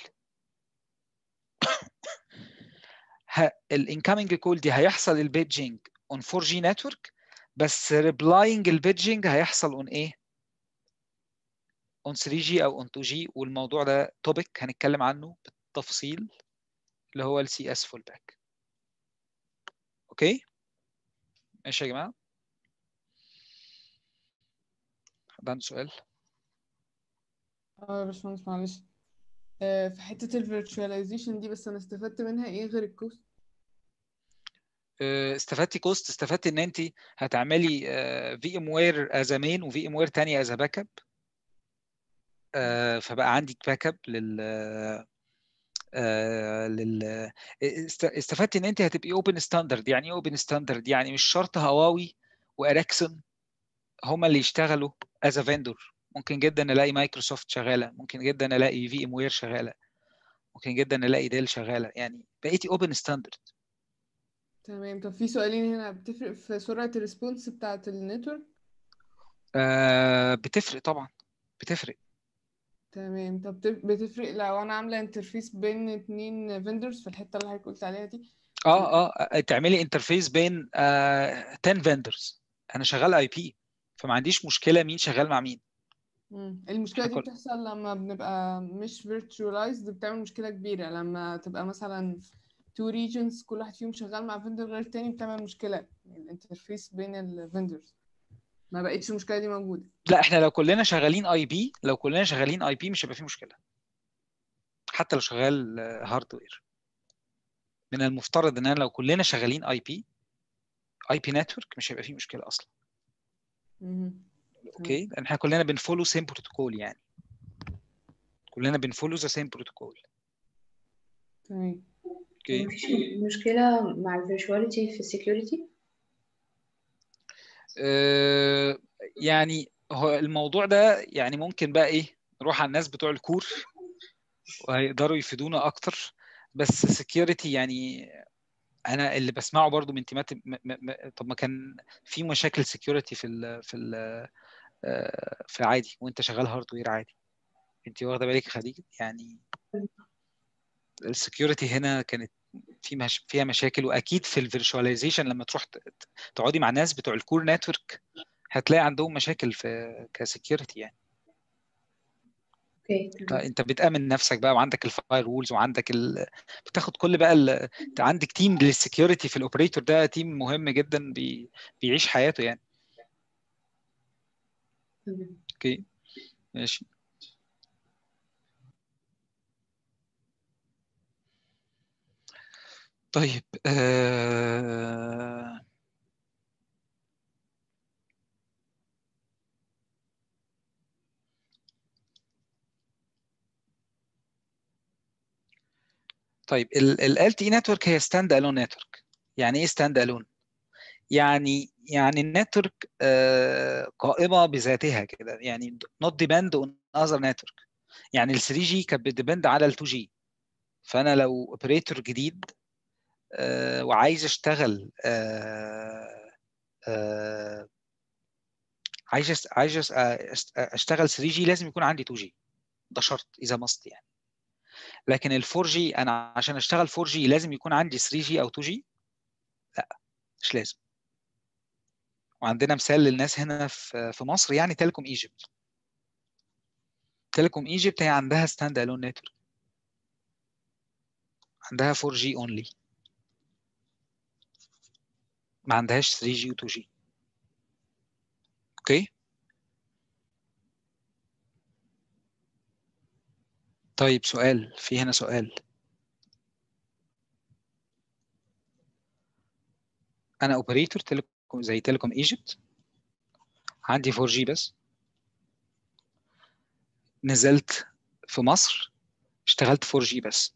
الانكامينج كول دي هيحصل البيدجينج اون 4 جي نتورك بس ريبلاينج البيدجينج هيحصل اون ايه اون 3 جي او اون 2 جي والموضوع ده توبيك هنتكلم عنه بالتفصيل اللي هو السي اس فول باك اوكي ماشي يا جماعه حد عنده سؤال اه يا باشمهندس معلش آه، في حتة الفيرتشواليزيشن دي بس انا استفدت منها ايه غير الكوست آه، استفدتي كوست استفدتي ان انت هتعملي في ام وير از مين وفي ام وير تانية از باك اب فبقى عندك باك اب لل آه، لل است- استفدتي ان انت هتبقي اوبن ستاندرد يعني ايه اوبن ستاندرد يعني مش شرط هواوي واريكسون هما اللي يشتغلوا از فيندور ممكن جدا الاقي مايكروسوفت شغاله ممكن جدا الاقي في ام وير شغاله ممكن جدا الاقي ديل شغاله يعني بقيتي اوبن ستاندرد تمام طب في سؤالين هنا بتفرق في سرعة الريسبونس بتاعة النتورك آه بتفرق طبعا بتفرق تمام طب بت- بتفرق لو انا عاملة انترفيس بين اتنين فيندرز في الحتة اللي حضرتك قلت عليها دي اه اه تعملي انترفيس بين آه 10 فيندرز انا شغال اي بي فما عنديش مشكله مين شغال مع مين مم. المشكلة إحنا دي كل- بتحصل لما بنبقى مش virtualized بتعمل مشكلة كبيرة لما تبقى مثلا two regions كل واحد فيهم شغال مع فيندور غير التاني بتعمل مشكلة الانترفيس بين الفيندورز ما بقتش المشكلة دي موجودة لا احنا لو كلنا شغالين اي بي لو كلنا شغالين اي بي مش هيبقى فيه مشكله حتى لو شغال هاردوير من المفترض ان لو كلنا شغالين اي بي اي بي نتورك مش هيبقى فيه مشكله اصلا مهم. اوكي لان احنا كلنا بنفولو سيم بروتوكول يعني كلنا بنفولو ذا سيم بروتوكول تمام اوكي مفيش مشكلة مع الفيرشواليتي في السكيورتي آه، يعني هو الموضوع ده يعني ممكن بقى ايه نروح على الناس بتوع الكور وهيقدروا يفيدونا اكتر بس security يعني انا اللي بسمعه برضو من تيمات م- م- م- طب ما كان في مشاكل security في ال في ال آه، في العادي وانت شغال هاردوير عادي انت واخده بالك يا خديجه يعني السكيورتي هنا كانت في مش... فيها مشاكل واكيد في الفيرشواليزيشن لما تروح ت- ت- تقعدي مع ناس بتوع الكور نتورك هتلاقي عندهم مشاكل في كسكيورتي يعني اوكي تمام انت بتامن نفسك بقى وعندك الفاير وولز وعندك ال... بتاخد كل بقى ال... انت عندك تيم للسكيورتي في الاوبريتور ده تيم مهم جدا بي... بيعيش حياته يعني تمام اوكي ماشي طيب آه... طيب ال LTE نتورك هي ستاند الون نتورك يعني ايه ستاند الون يعني يعني النتورك آه، قائمه بذاتها كده يعني not depend on other network يعني ال 3G كانت بتديبند على ال 2G فانا لو اوبريتور جديد آه، وعايز اشتغل آه، آه، عايز أس- عايز أس- أست- اشتغل 3G لازم يكون عندي 2G ده شرط اذا مست يعني لكن ال 4G انا عشان اشتغل 4G لازم يكون عندي 3G او 2G لا مش لازم وعندنا مثال للناس هنا في في مصر يعني تيليكوم ايجيبت تيليكوم ايجيبت هي عندها ستاند الون نتورك عندها 4G اونلي ما عندهاش 3G و 2G اوكي طيب سؤال في هنا سؤال انا اوبريتور تيليكوم زي تيليكوم ايجيبت عندي 4G بس نزلت في مصر اشتغلت 4G بس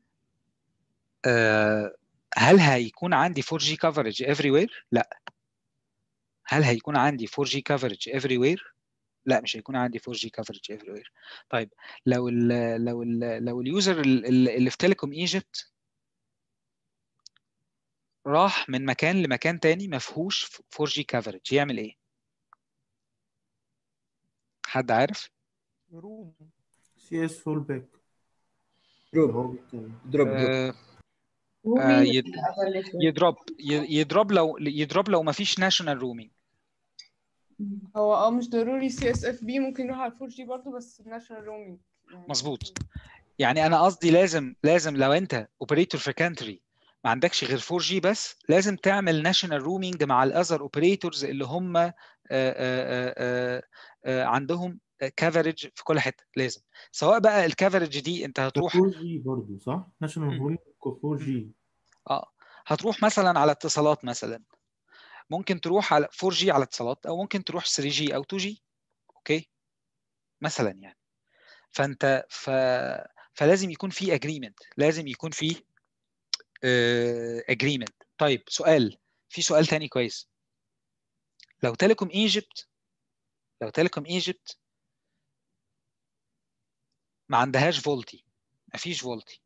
أه هل هيكون عندي 4G coverage everywhere؟ لا هل هيكون عندي 4G coverage everywhere؟ لا مش هيكون عندي 4G coverage everywhere طيب لو ال لو ال لو اليوزر اللي في تيليكوم ايجيبت راح من مكان لمكان تاني ما فيهوش 4G coverage يعمل ايه؟ حد عارف؟ روم سي اس فول باك دروب هو بيتكلم. دروب دروب آه رومينج آه يد- other network. يضرب ي- يضرب لو يضرب لو ما فيش ناشونال رومينج هو اه مش ضروري سي اس اف بي ممكن يروح على 4 جي برضه بس الناشونال رومينج يعني مظبوط يعني انا قصدي لازم لازم لو انت اوبريتور في كانتري ما عندكش غير 4G بس لازم تعمل ناشونال رومينج مع الاذر اوبريتورز اللي هم آه، آه، آه، آه، عندهم كفرج في كل حته لازم سواء بقى الكفرج دي انت هتروح 4 جي برضه صح؟ ناشونال مم. رومينج 4 جي اه هتروح مثلا على اتصالات مثلا ممكن تروح على 4G على اتصالات او ممكن تروح 3G او 2G اوكي مثلا يعني فانت ف... فلازم يكون في اجريمنت لازم يكون في اجريمنت طيب سؤال في سؤال تاني كويس لو تيليكوم ايجيبت لو تيليكوم ايجيبت ما عندهاش فولتي ما فيش فولتي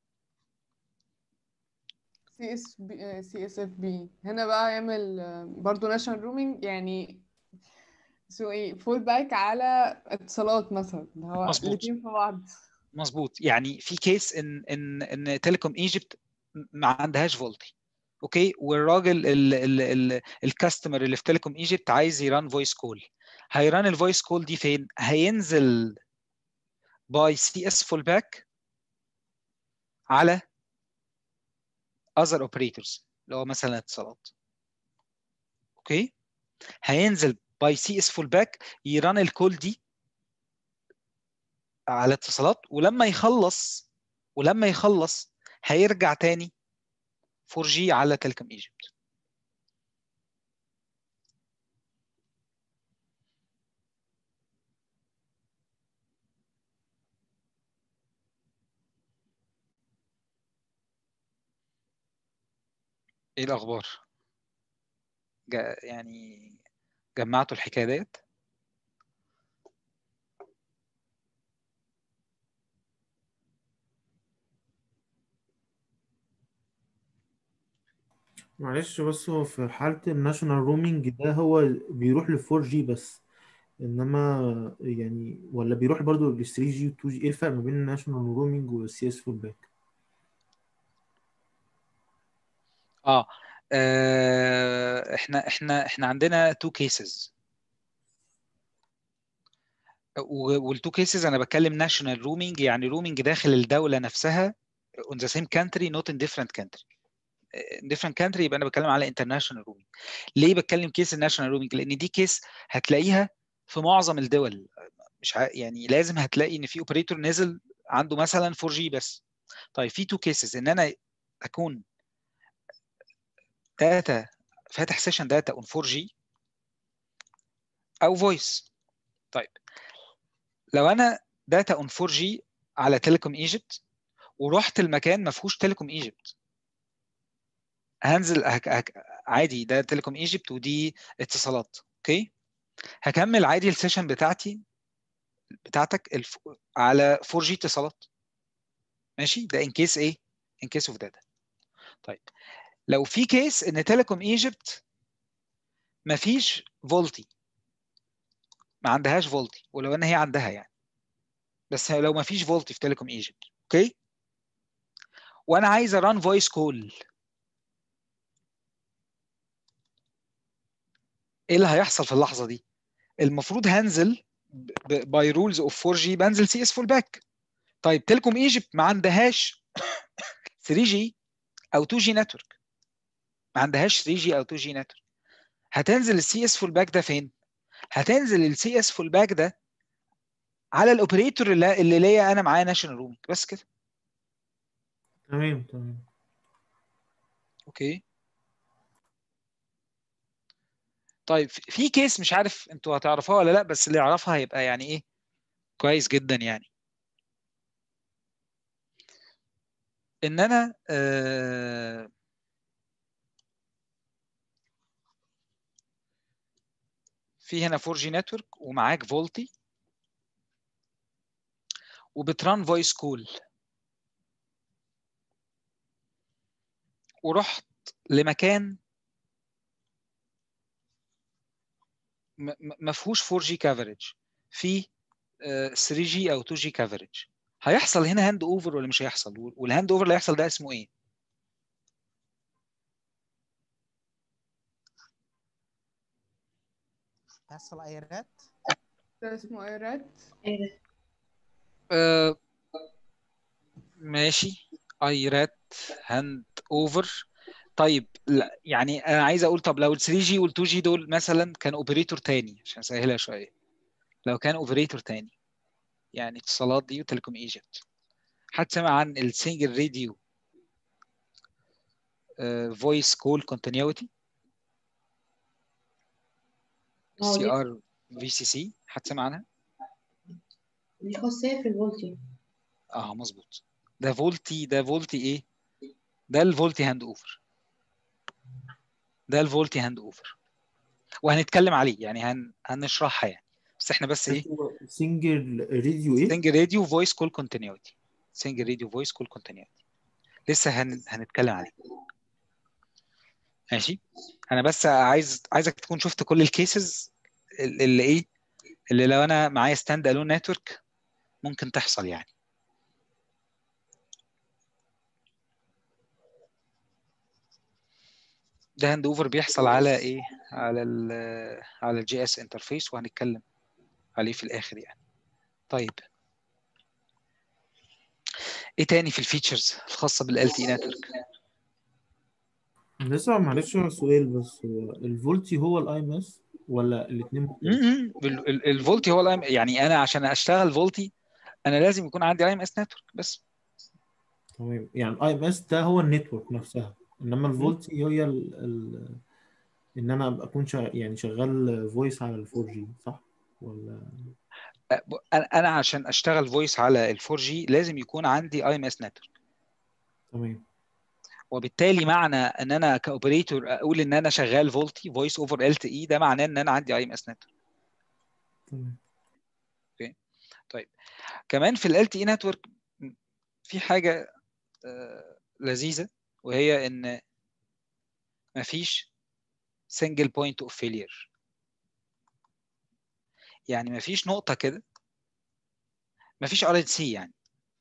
سي اس بي سي اس اف بي هنا بقى يعمل آه، برضه ناشونال رومينج يعني سو ايه فول باك على اتصالات مثلا اللي هو مظبوط. الاتنين في بعض مظبوط يعني في كيس ان ان ان تيليكوم ايجيبت ما عندهاش فولتي اوكي والراجل الكاستمر اللي في تيليكوم ايجيبت عايز يران فويس كول هيران الفويس كول دي فين هينزل باي سي اس فول باك على other operators اللي هو مثلا اتصالات اوكي هينزل باي سي اس فول باك يران الكول دي على اتصالات ولما يخلص ولما يخلص هيرجع تاني 4G على تلكم ايجيبت ايه الاخبار جا يعني جمعتوا الحكايه ديت معلش بس هو في حالة الناشونال رومينج ده هو بيروح ل 4G بس انما يعني ولا بيروح برضو ل 3G و 2G ايه الفرق ما بين الناشونال رومينج والسي اس فول باك اه آه، احنا احنا احنا عندنا تو كيسز والتو كيسز انا بتكلم ناشونال رومينج يعني رومينج داخل الدوله نفسها on the same country not in different country in different country يبقى انا بتكلم على international roaming ليه بتكلم كيس الناشونال رومينج لان دي كيس هتلاقيها في معظم الدول مش ع... يعني لازم هتلاقي ان في اوبريتور نزل عنده مثلا 4G بس طيب في تو كيسز ان انا اكون داتا فاتح سيشن داتا اون 4G او فويس طيب لو انا داتا اون 4G على تيليكوم ايجيبت ورحت المكان ما فيهوش تيليكوم ايجيبت هنزل هك... هك... عادي ده تيليكوم ايجيبت ودي اتصالات اوكي هكمل عادي السيشن بتاعتي بتاعتك الف... على 4G اتصالات ماشي ده ان كيس ايه ان كيس اوف داتا طيب لو في كيس ان تيليكوم ايجيبت مفيش فولتي ما عندهاش فولتي ولو ان هي عندها يعني بس لو ما فيش فولتي في تيليكوم ايجيبت اوكي وانا عايز اران فويس كول ايه اللي هيحصل في اللحظه دي المفروض هنزل باي رولز اوف 4 جي بنزل سي اس فول باك طيب تيليكوم ايجيبت ما عندهاش 3 جي او 2 جي نتورك ما عندهاش 3 جي او 2 جي نتورك هتنزل السي اس فول باك ده فين هتنزل السي اس فول باك ده على الاوبريتور اللي, اللي ليا انا معاه ناشونال رومينج بس كده تمام تمام اوكي طيب في كيس مش عارف انتوا هتعرفوها ولا لا بس اللي يعرفها هيبقى يعني ايه كويس جدا يعني ان انا آه في هنا 4 جي نتورك ومعاك فولتي وبتران فويس كول ورحت لمكان ما فيهوش 4 جي كفرج في 3 جي او 2 جي كفرج هيحصل هنا هاند اوفر ولا مش هيحصل والهاند اوفر اللي هيحصل ده اسمه ايه هيحصل ايرات ده اسمه ايرات آه ماشي ايرات هاند اوفر طيب لا يعني انا عايز اقول طب لو ال 3 جي وال 2 جي دول مثلا كان اوبريتور تاني عشان اسهلها شويه لو كان اوبريتور تاني يعني اتصالات دي وتليكوم ايجيبت حد سمع عن السنجل راديو فويس كول كونتينيوتي سي ار في سي سي حد سمع عنها؟ دي خاصية في الفولتي اه مظبوط ده فولتي ده فولتي ايه؟ ده الفولتي هاند اوفر ده الفولتي هاند اوفر وهنتكلم عليه يعني هن... هنشرحها يعني بس احنا بس ايه سنجل راديو ايه سنجل راديو فويس كول كونتينيوتي سنجل راديو فويس كول كونتينيوتي لسه هن... هنتكلم عليه ماشي انا بس عايز عايزك تكون شفت كل الكيسز اللي ايه اللي لو انا معايا ستاند الون نتورك ممكن تحصل يعني ده هاند اوفر بيحصل على ايه على ال على الجي اس انترفيس وهنتكلم عليه في الاخر يعني طيب ايه تاني في الفيتشرز الخاصه بالال تي نتورك لسه معلش هو سؤال بس هو الفولتي هو الاي ام اس ولا الاثنين م-م. ال- ال- الفولتي هو الأم... يعني انا عشان اشتغل فولتي انا لازم يكون عندي اي ام اس نتورك بس تمام يعني الاي ام اس ده هو النتورك نفسها انما الفولتي هي ال ال ان انا ابقى اكون شا... يعني شغال فويس على ال 4 جي صح ولا أ- انا أنا عشان اشتغل فويس على ال 4 جي لازم يكون عندي اي ام اس نتورك تمام وبالتالي معنى ان انا كاوبريتور اقول ان انا شغال فولتي فويس اوفر ال تي اي ده معناه ان انا عندي اي ام اس نتورك تمام طيب كمان في ال LTE نتورك في حاجة آه، لذيذة وهي إن مفيش single point of failure يعني مفيش نقطة كده مفيش RNC يعني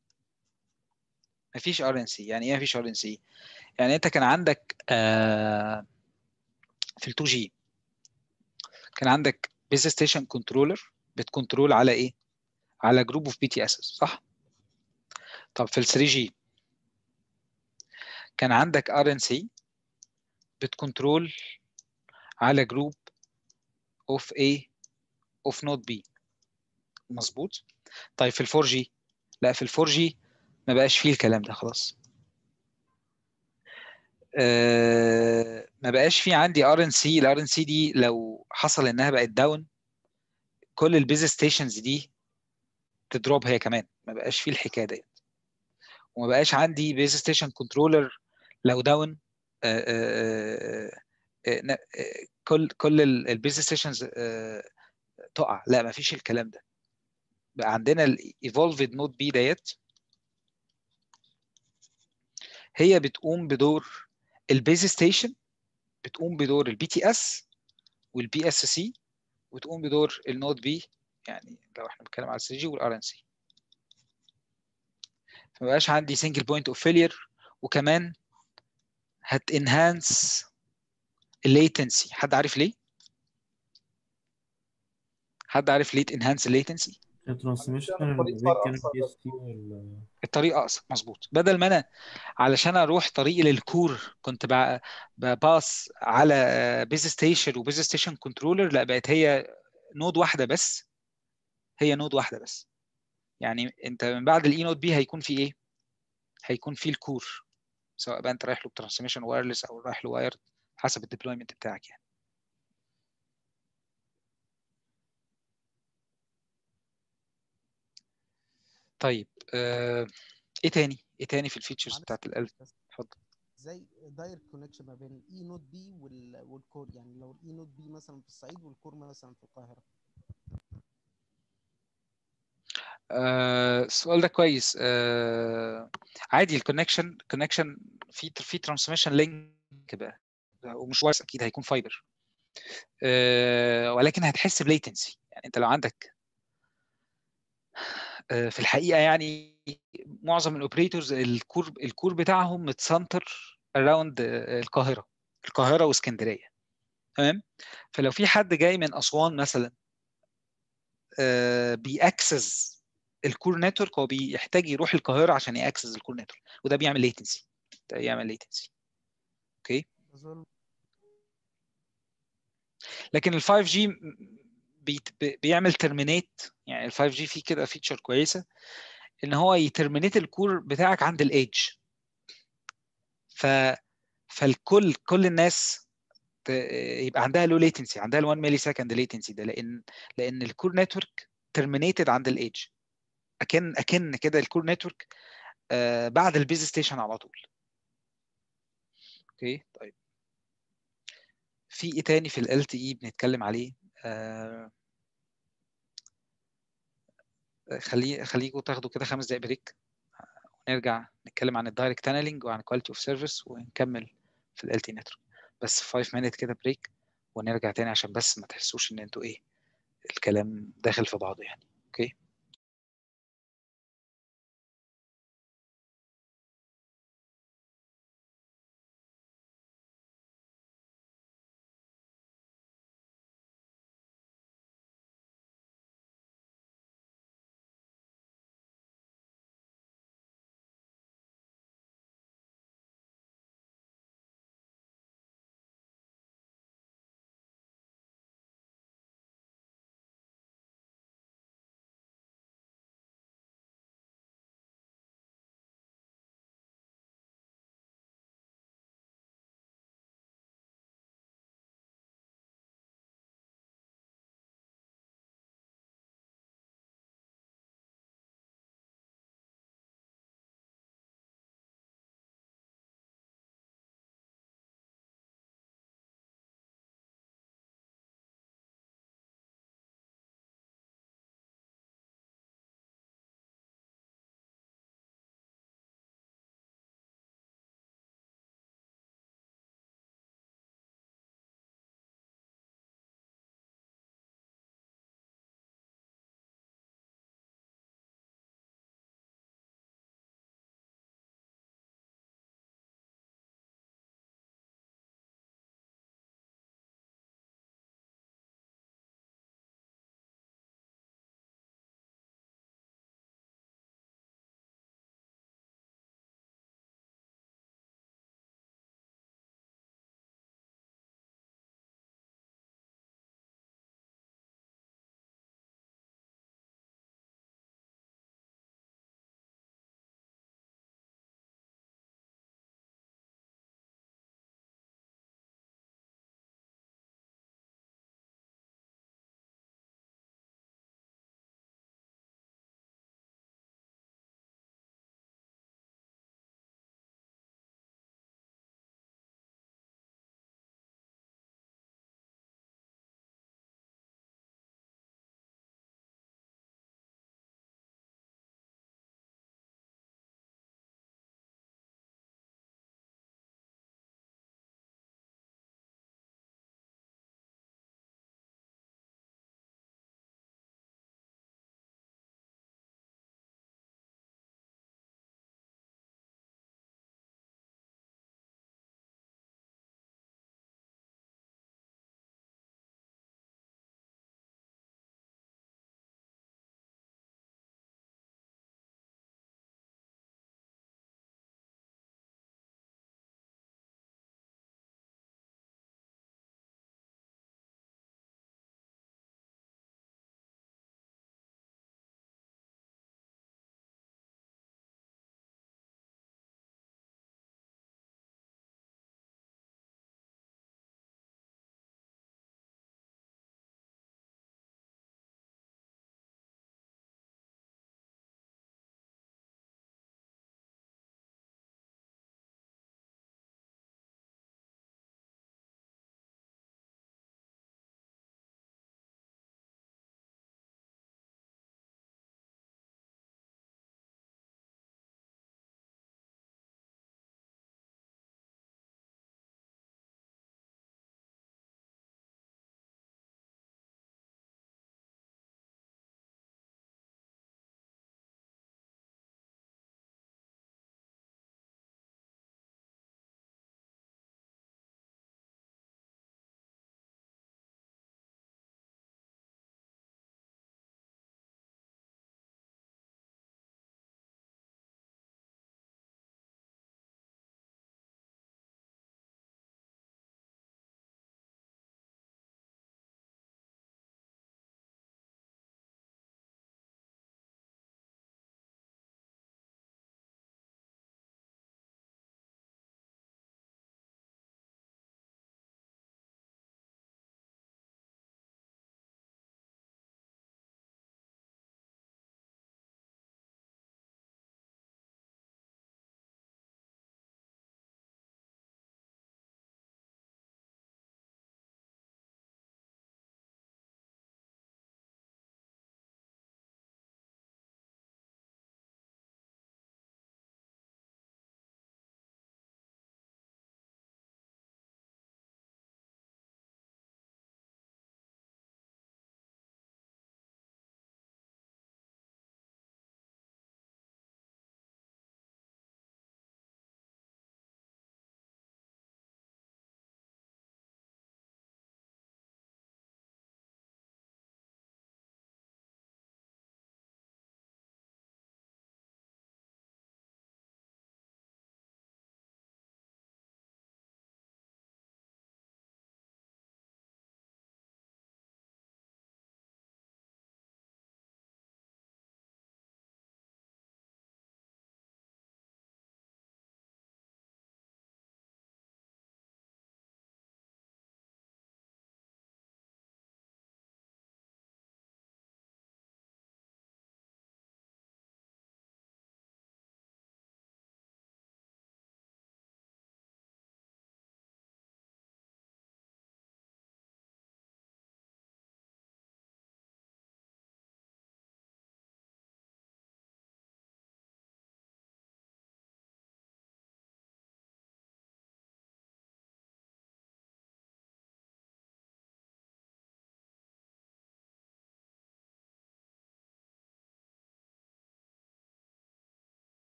مفيش RNC يعني إيه مفيش RNC؟ يعني أنت كان عندك آه، في ال 2G كان عندك base station controller بتكنترول على إيه؟ على جروب اوف بي تي اس صح؟ طب في ال 3G كان عندك ار ان سي بتكنترول على جروب اوف A اوف نوت B مظبوط طيب في ال 4G لا في ال 4G ما بقاش فيه الكلام ده خلاص آه ما بقاش فيه عندي ار ان سي الار ان سي دي لو حصل انها بقت داون كل البيز ستيشنز دي تدروب هي كمان ما بقاش فيه الحكايه ديت وما بقاش عندي بيز ستيشن كنترولر لو داون كل كل البيز ستيشنز تقع لا ما فيش الكلام ده بقى عندنا الايفولفد نود بي ديت هي بتقوم بدور البيز ستيشن بتقوم بدور البي تي اس والبي اس سي وتقوم بدور النود بي يعني لو احنا بنتكلم على 3 جي والار ان سي فما بقاش عندي سنجل بوينت اوف فيلير وكمان هت انهانس الليتنسي حد عارف ليه؟ حد عارف ليه انهانس الليتنسي؟ الترانسميشن طريق الريت كان أقصر. بي اس تي ولا الطريق اقصر مظبوط بدل ما انا علشان اروح طريقي للكور كنت ب- بباص على بيز ستيشن وبيز ستيشن كنترولر لا بقت هي نود واحده بس هي نود واحده بس يعني انت من بعد الاي نود بي هيكون في ايه؟ هيكون في الكور سواء بقى انت رايح له بترانسميشن وايرلس او رايح له وايرد حسب الديبلويمنت بتاعك يعني طيب آه، ايه تاني ايه تاني في الفيتشرز معلش بتاعت القلب بس اتفضل زي دايركت كونكشن ما بين الاي نوت بي والكور يعني لو الاي نوت بي مثلا في الصعيد والكور مثلا في القاهره آه، السؤال ده كويس آه، عادي الكونكشن كونكشن في في ترانسميشن لينك بقى ومش وايرلس اكيد هيكون فايبر آه، ولكن هتحس بليتنسي يعني انت لو عندك آه، في الحقيقه يعني معظم الاوبريتورز الكور الكور بتاعهم متسنتر اراوند القاهره القاهره واسكندريه تمام فلو في حد جاي من اسوان مثلا آه، بيأكسس الكور نتورك هو بيحتاج يروح القاهره عشان يأكسس الكور نتورك وده بيعمل ليتنسي ده بيعمل ليتنسي اوكي أظن لكن ال 5 جي بيعمل ترمينيت يعني ال 5 جي فيه كده فيتشر كويسه ان هو يترمينيت الكور بتاعك عند الايدج ف فالكل كل الناس ت- يبقى عندها لو ليتنسي عندها ال 1 ملي سكند ليتنسي ده لان لان الكور نتورك ترمينيتد عند الايدج اكن اكن كده الكور نتورك آه بعد البيز ستيشن على طول اوكي طيب في ايه تاني في ال LTE بنتكلم عليه آه خليه خليكم تاخدوا كده خمس دقايق بريك ونرجع نتكلم عن الدايركت تانلينج وعن كواليتي اوف سيرفيس ونكمل في ال LTE نتورك بس 5 minute كده بريك ونرجع تاني عشان بس ما تحسوش ان انتوا ايه الكلام داخل في بعضه يعني اوكي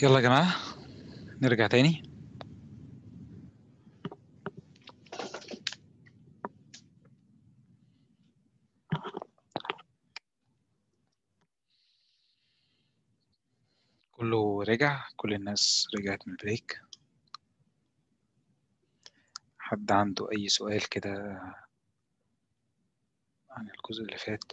يلا يا جماعة نرجع تاني كله رجع كل الناس رجعت من البريك حد عنده أي سؤال كده عن الجزء اللي فات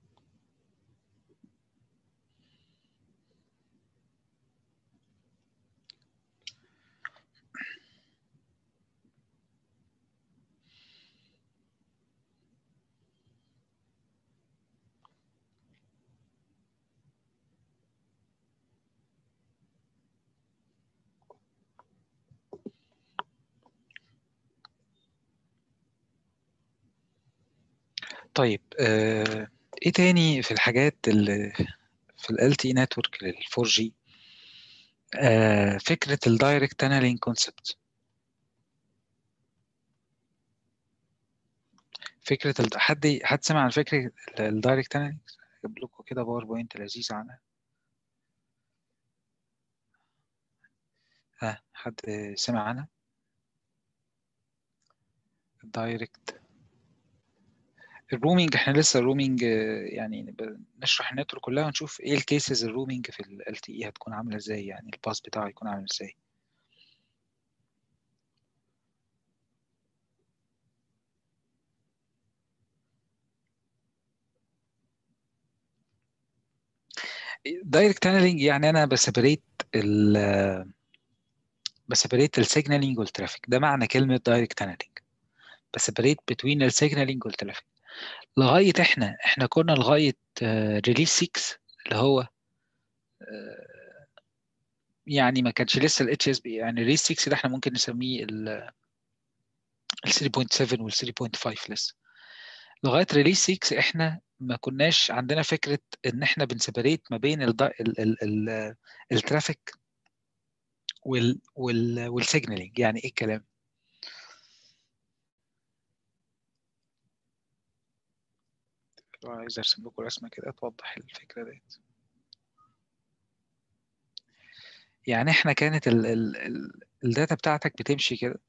طيب آه، ايه تاني في الحاجات اللي في ال LTE network لل 4G آه، فكرة ال direct tunneling concept فكرة ال... حد حد سمع عن فكرة ال direct tunneling اجيب لكم كده باوربوينت لذيذ عنها ها حد سمع عنها الدايركت الرومينج احنا لسه الرومينج آه، يعني نبقى نشرح النتورك كلها ونشوف ايه الكيسز الرومينج في ال LTE هتكون عاملة ازاي يعني الباس بتاعه يكون عامل ازاي دايركت تانلينج يعني انا بسبريت ال بسبريت السيجنالينج والترافيك ده معنى كلمة دايركت تانلينج بسبريت بين السيجنالينج والترافيك لغاية احنا احنا كنا لغاية ريليس 6 اللي هو آه، يعني ما كانش لسه ال HSB يعني ريليس 6 ده احنا ممكن نسميه ال ال 3.7 وال 3.5 لسه لغاية ريليس 6 احنا ما كناش عندنا فكرة ان احنا بنسبريت ما بين ال ال ال ال الترافيك وال وال والسيجنالينج يعني ايه الكلام لو عايز ارسم لكم رسمة كده توضح الفكرة ديت يعني احنا كانت ال ال ال الداتا بتاعتك بتمشي كده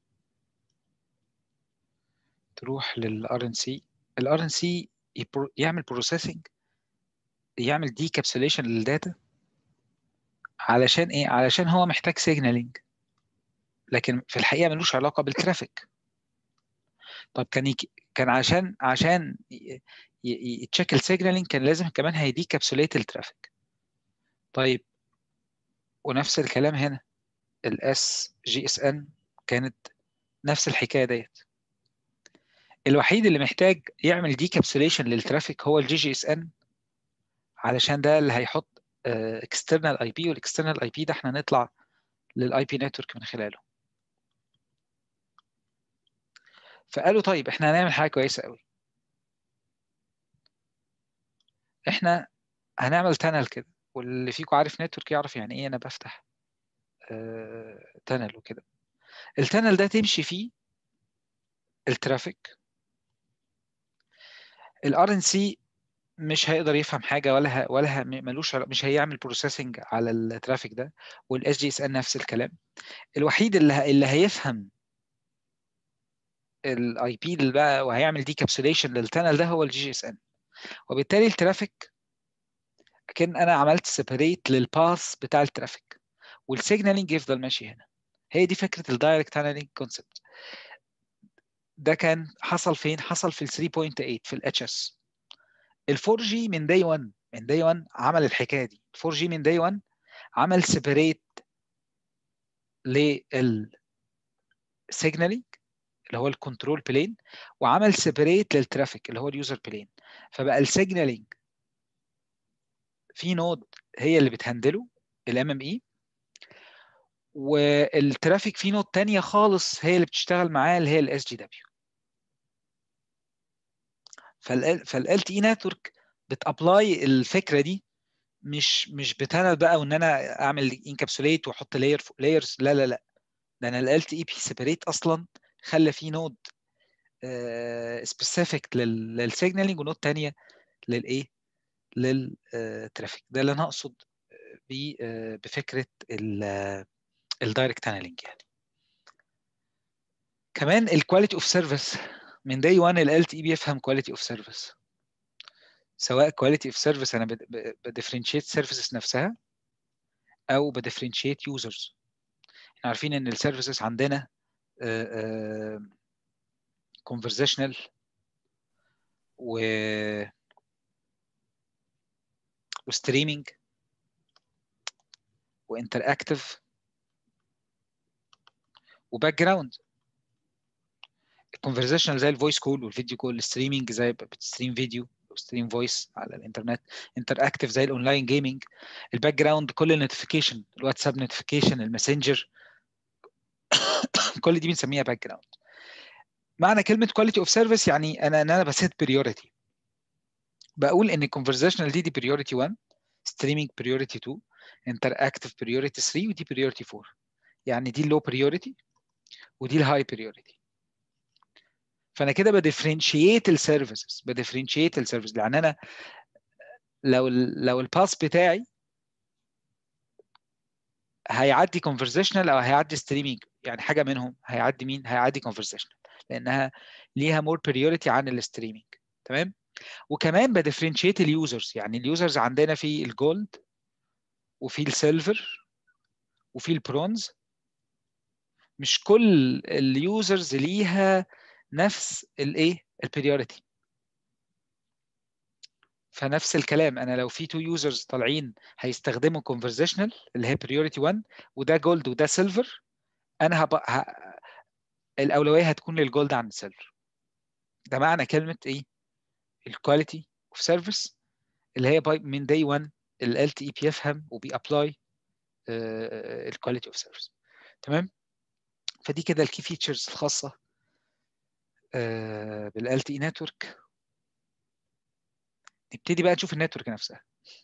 تروح لل RNC ال RNC يبرو- يعمل بروسيسنج يعمل ديكابسوليشن للداتا علشان ايه علشان هو محتاج سيجنالينج لكن في الحقيقة ملوش علاقة بالترافيك طب كان يك... كان عشان عشان يتشيك السيجنالينج كان لازم كمان هيديكابسوليت الترافيك طيب ونفس الكلام هنا الاس جي اس ان كانت نفس الحكايه ديت الوحيد اللي محتاج يعمل ديكابسوليشن للترافيك هو الجي جي اس ان علشان ده اللي هيحط اكسترنال اي بي والاكسترنال اي بي ده احنا نطلع للاي بي نتورك من خلاله فقالوا طيب احنا هنعمل حاجه كويسه قوي احنا هنعمل تانل كده واللي فيكم عارف نتورك يعرف يعني ايه انا بفتح تانل وكده التانل ده تمشي فيه الترافيك الار ان سي مش هيقدر يفهم حاجه ولا ه... ولا ه... ملوش علاقة- مش هيعمل بروسيسنج على الترافيك ده والاس جي اس ان نفس الكلام الوحيد اللي ه... اللي هيفهم الاي بي اللي بقى وهيعمل ديكابسوليشن للتانل ده هو الجي جي اس ان وبالتالي الترافيك كان انا عملت سيبريت للباث بتاع الترافيك والسيجنالينج يفضل ماشي هنا هي دي فكره الدايركت تانلينج كونسبت ده كان حصل فين حصل في ال 3.8 في الاتش اس ال 4 جي من داي 1 من داي 1 عمل الحكايه دي ال 4 جي من داي 1 عمل سيبريت لل سيجنالينج اللي هو الكنترول بلين وعمل سيبريت للترافيك اللي هو اليوزر بلين فبقى السيجنالينج في نود هي اللي بتهندله الام ام اي والترافيك في نود تانية خالص هي اللي بتشتغل معاه اللي هي الاس جي دبليو فال تي نتورك بتابلاي الفكره دي مش مش بتانا بقى وان انا اعمل انكابسوليت واحط لاير فوق لايرز لا لا لا ده انا ال تي اي بي سيبريت اصلا خلى في نود سبيسيفيك للسيجنالينج ونود تانية للايه للترافيك ده اللي انا اقصد ب- آه، بفكره الدايركت تانلينج يعني كمان الكواليتي اوف سيرفيس من داي 1 ال تي بيفهم كواليتي اوف سيرفيس سواء كواليتي اوف سيرفيس انا بديفرنشيت سيرفيسز نفسها او بديفرنشيت يوزرز احنا عارفين ان السيرفيسز عندنا conversational و وستريمينج وانتراكتيف وباك جراوند الكونفرزيشنال زي الفويس كول والفيديو كول الستريمينج زي بتستريم فيديو ستريم فويس على الانترنت انتراكتيف زي الاونلاين جيمنج الباك جراوند كل النوتيفيكيشن الواتساب نوتيفيكيشن الماسنجر كل دي بنسميها باك جراوند معنى كلمه كواليتي اوف سيرفيس يعني انا ان انا بسيت بريوريتي بقول ان الكونفرزيشنال دي دي بريوريتي 1 ستريمينج بريوريتي 2 انتراكتيف بريوريتي 3 ودي بريوريتي 4 يعني دي اللو بريوريتي ودي الهاي بريوريتي فانا كده بديفرنشيت السيرفيسز بديفرنشيت السيرفيس لان انا لو ال لو الباس بتاعي هيعدي كونفرزيشنال او هيعدي ستريمينج يعني حاجه منهم هيعدي مين هيعدي كونفرزيشنال لانها ليها مور بريوريتي عن الستريمينج تمام وكمان بديفرنشيت اليوزرز يعني اليوزرز عندنا في الجولد وفي السيلفر وفي البرونز مش كل اليوزرز ليها نفس الايه البريوريتي فنفس الكلام انا لو في تو يوزرز طالعين هيستخدموا conversational اللي هي priority 1 وده جولد وده سيلفر انا هبقى ه... الاولويه هتكون للجولد عن السيلفر ده معنى كلمه ايه الكواليتي اوف سيرفيس اللي هي باي من داي 1 ال تي اي بيفهم وبيابلاي الكواليتي اوف سيرفيس تمام فدي كده الكي فيتشرز الخاصه بالال تي اي نتورك نبتدي بقى نشوف النتورك نفسها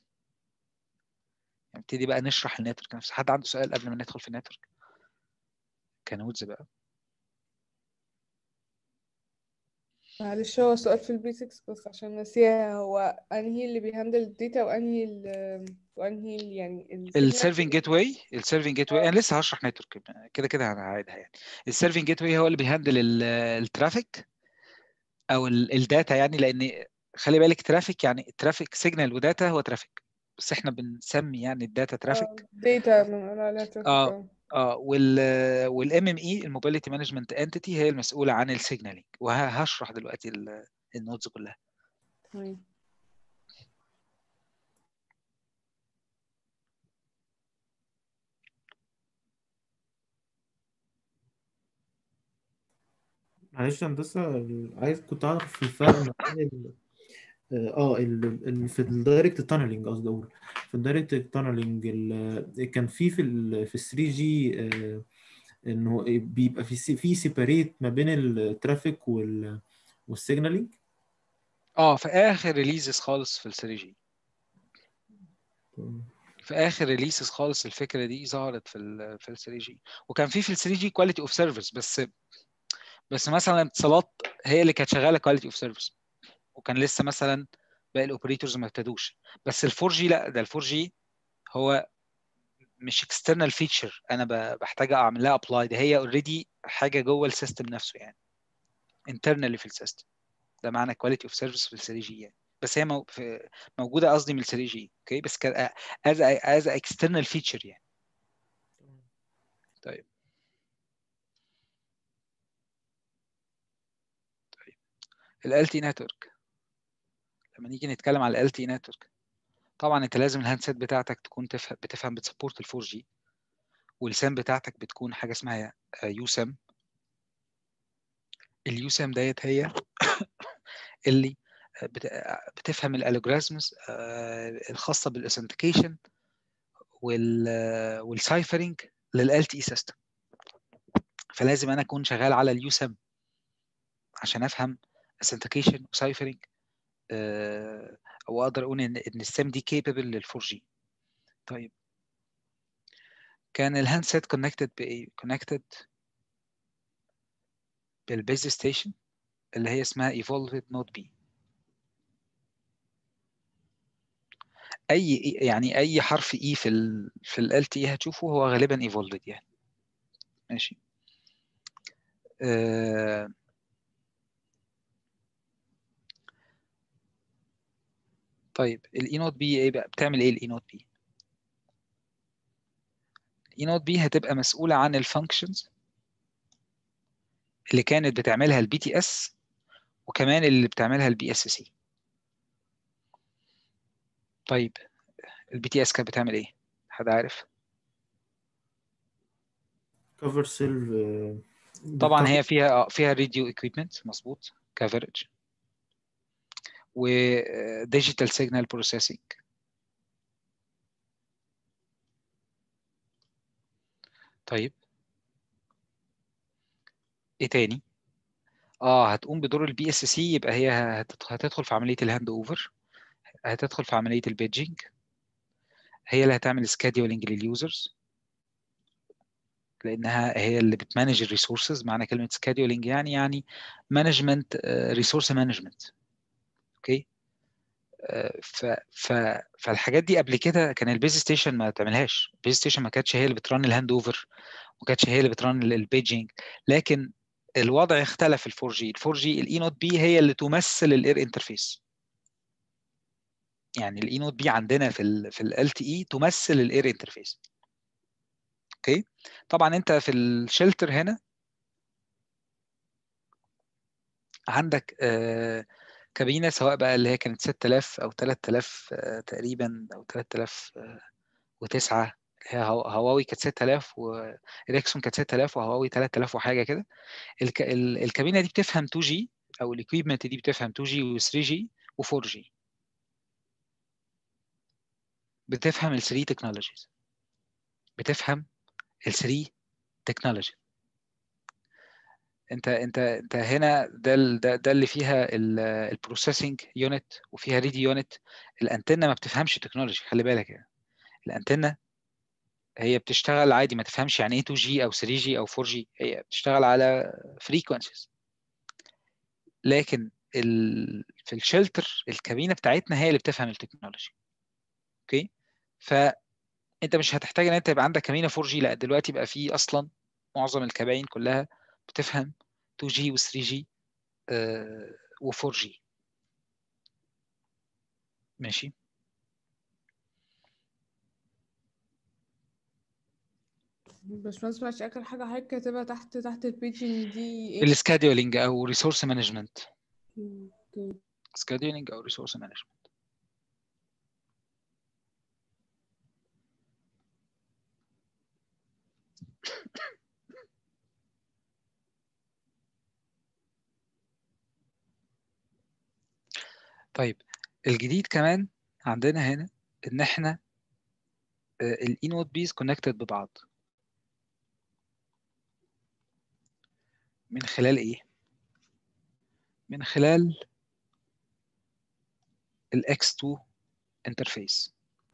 نبتدي بقى نشرح النتورك نفسها حد عنده سؤال قبل ما ندخل في النتورك كنودز بقى معلش هو سؤال في البيسكس بس عشان نسيها هو انهي اللي بيهندل الداتا وانهي ال وانهي ال يعني السيرفنج جيت واي السيرفنج جيت واي انا لسه هشرح نتورك كده كده هعيدها يعني السيرفنج جيت واي هو اللي بيهندل الترافيك او الداتا يعني لان خلي بالك ترافيك يعني ترافيك سيجنال وداتا هو ترافيك بس احنا بنسمي يعني الداتا ترافيك داتا بنقول عليها ترافيك اه اه وال والام ام اي الموبيليتي مانجمنت انتيتي هي المسؤوله عن السيجنالينج وهشرح دلوقتي النودز كلها تمام معلش يا هندسة عايز كنت أعرف الفرق ما بين ال اه ال... ال... في الدايركت تانلينج قصدي أقول في الدايركت تانلينج ال... كان في في ال... في ال 3 جي آه إنه بيبقى في سي... في سيباريت ما بين الترافيك وال والسيجنالينج اه في آخر ريليزز خالص في ال 3 جي في اخر ريليسز خالص الفكره دي ظهرت في ال في ال 3 جي وكان في في ال 3 جي كواليتي اوف سيرفيس بس بس مثلا اتصالات هي اللي كانت شغاله كواليتي اوف سيرفيس وكان لسه مثلا باقي الاوبريتورز ما ابتدوش بس ال 4 جي لا ده ال 4 جي هو مش اكسترنال فيتشر انا بحتاج اعمل لها ابلاي ده هي اوريدي حاجه جوه السيستم نفسه يعني internally في السيستم ده معنى كواليتي اوف سيرفيس في ال 3 جي يعني بس هي موجوده قصدي من ال 3 جي اوكي بس كان از از اكسترنال فيتشر يعني طيب طيب ال LTE نتورك لما نيجي نتكلم على ال LTE نتورك طبعا انت لازم الهاندسيت بتاعتك تكون تفهم بتفهم بتسبورت ال 4 جي والسام بتاعتك بتكون حاجه اسمها يو سام اليو سام ديت هي اللي بتفهم الالجوريزمز الخاصه بالاثنتيكيشن والسايفرنج لل LTE سيستم فلازم انا اكون شغال على اليو سام عشان افهم authentication وسايفرنج واقدر اقول ان ان السام دي كيبل لل 4 جي طيب كان الهاندسيت كونكتد بايه كونكتد بالبيز ستيشن اللي هي اسمها evolved node B اي يعني اي حرف اي في ال في ال تي هتشوفه هو غالبا ايفولفد يعني ماشي آه طيب الاي نوت بي ايه بقى بتعمل ايه الاي نوت بي الاي نوت بي هتبقى مسؤوله عن الفانكشنز اللي كانت بتعملها البي تي اس وكمان اللي بتعملها البي اس سي طيب البي تي اس كانت بتعمل ايه حد عارف كفر سيلف طبعا هي فيها فيها راديو اكويبمنت مظبوط كفرج وديجيتال سيجنال بروسيسنج طيب ايه تاني اه هتقوم بدور البي اس سي يبقى هي هتدخل, هتدخل في عمليه الهاند اوفر هتدخل في عمليه البيدجينج هي اللي هتعمل سكادولينج لليوزرز لانها هي اللي بتمانج الريسورسز معنى كلمه سكادولينج يعني يعني مانجمنت ريسورس مانجمنت اوكي ف ف فالحاجات دي قبل كده كان البيز ستيشن ما تعملهاش البيز ستيشن ما كانتش هي اللي بترن الهاند اوفر وما كانتش هي اللي بترن البيجنج لكن الوضع اختلف ال 4 جي ال 4 جي الاي نوت بي هي اللي تمثل الاير انترفيس يعني الاي نوت بي عندنا في ال في ال تي اي تمثل الاير انترفيس اوكي طبعا انت في الشلتر هنا عندك آه كابينه سواء بقى اللي هي كانت 6000 او 3000 آه تقريبا او 3009 هي هواوي كانت 6000 وإريكسون كانت 6000 وهواوي 3000 وحاجه كده الك... الكابينه دي بتفهم 2 جي او الاكويبمنت دي بتفهم 2 جي و 3 جي و 4 جي بتفهم ال 3 تكنولوجيز بتفهم ال 3 تكنولوجي انت انت انت هنا ده ده, ده اللي فيها البروسيسنج يونت وفيها ريدي يونت الانتنه ما بتفهمش تكنولوجي خلي بالك يعني الانتنه هي بتشتغل عادي ما تفهمش يعني ايه 2 جي او 3 جي او 4 جي هي بتشتغل على فريكونسيز لكن ال... في الشلتر الكابينه بتاعتنا هي اللي بتفهم التكنولوجي اوكي فانت مش هتحتاج ان انت يبقى عندك كابينه 4 جي لا دلوقتي بقى في اصلا معظم الكباين كلها بتفهم 2 جي و 3 جي و 4 جي ماشي بس ما اسمعش اخر حاجه حضرتك كاتبها تحت تحت البيجنج دي ايه السكادولينج او ريسورس مانجمنت اوكي سكادولينج او ريسورس مانجمنت طيب الجديد كمان عندنا هنا ان احنا الاي نوت بيز كونكتد ببعض من خلال ايه من خلال الاكس 2 انترفيس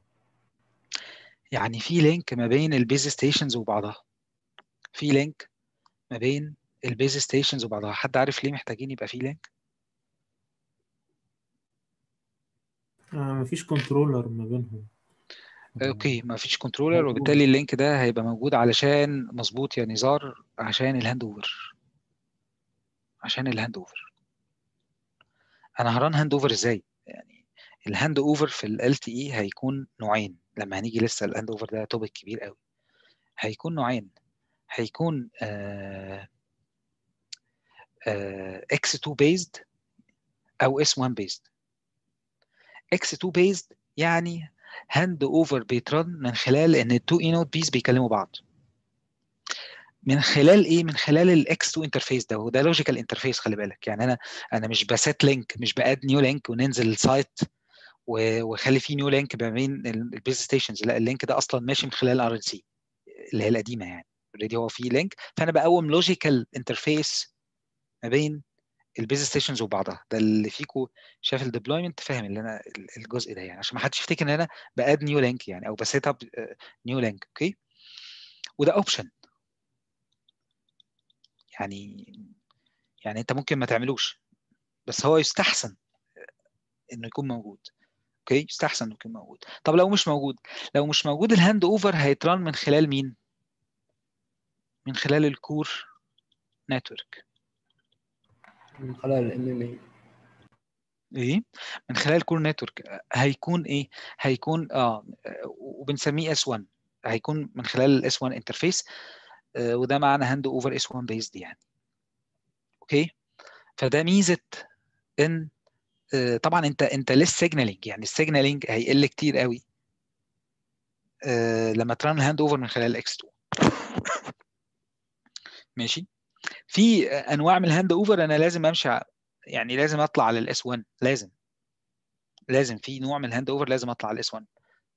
يعني في لينك ما بين البيز ستيشنز وبعضها في لينك ما بين البيز ستيشنز وبعضها حد عارف ليه محتاجين يبقى في لينك آه مفيش كنترولر ما بينهم اوكي ما فيش كنترولر وبالتالي اللينك ده هيبقى موجود علشان مظبوط يا نزار عشان الهاند اوفر عشان الهاند اوفر انا هران هاند اوفر ازاي يعني الهاند اوفر في ال تي اي هيكون نوعين لما هنيجي لسه الهاند اوفر ده توبيك كبير قوي هيكون نوعين هيكون اكس 2 بيزد او اس 1 بيزد اكس 2 بيزد يعني هاند اوفر بيترن من خلال ان التو اي نوت بيز بيكلموا بعض من خلال ايه من خلال الاكس 2 انترفيس ده وده لوجيكال انترفيس خلي بالك يعني انا انا مش بسيت لينك مش باد نيو لينك وننزل السايت واخلي فيه نيو لينك ما بين البيز ستيشنز لا اللينك ده اصلا ماشي من خلال ار ان سي اللي هي القديمه يعني اوريدي هو فيه لينك فانا بقوم لوجيكال انترفيس ما بين البيز ستيشنز وبعضها ده اللي فيكو شاف الديبلويمنت فاهم اللي انا الجزء ده يعني عشان ما حدش يفتكر ان انا باد نيو لينك يعني او بسيت اب نيو لينك اوكي وده اوبشن يعني يعني انت ممكن ما تعملوش بس هو يستحسن انه يكون موجود اوكي يستحسن انه يكون موجود طب لو مش موجود لو مش موجود الهاند اوفر هيتران من خلال مين من خلال الكور نتورك من خلال الام ام اي ايه من خلال الكور نتورك هيكون ايه هيكون اه وبنسميه اس 1 هيكون من خلال الاس 1 انترفيس وده معنى هاند اوفر اس 1 بيزد يعني اوكي فده ميزه ان آه، طبعا انت انت لسه سيجنالينج يعني السيجنالينج هيقل كتير قوي آه، لما تران الهاند اوفر من خلال اكس 2 ماشي في انواع من الهاند اوفر انا لازم امشي ع- يعني لازم اطلع على الاس 1 لازم لازم في نوع من الهاند اوفر لازم اطلع على الاس 1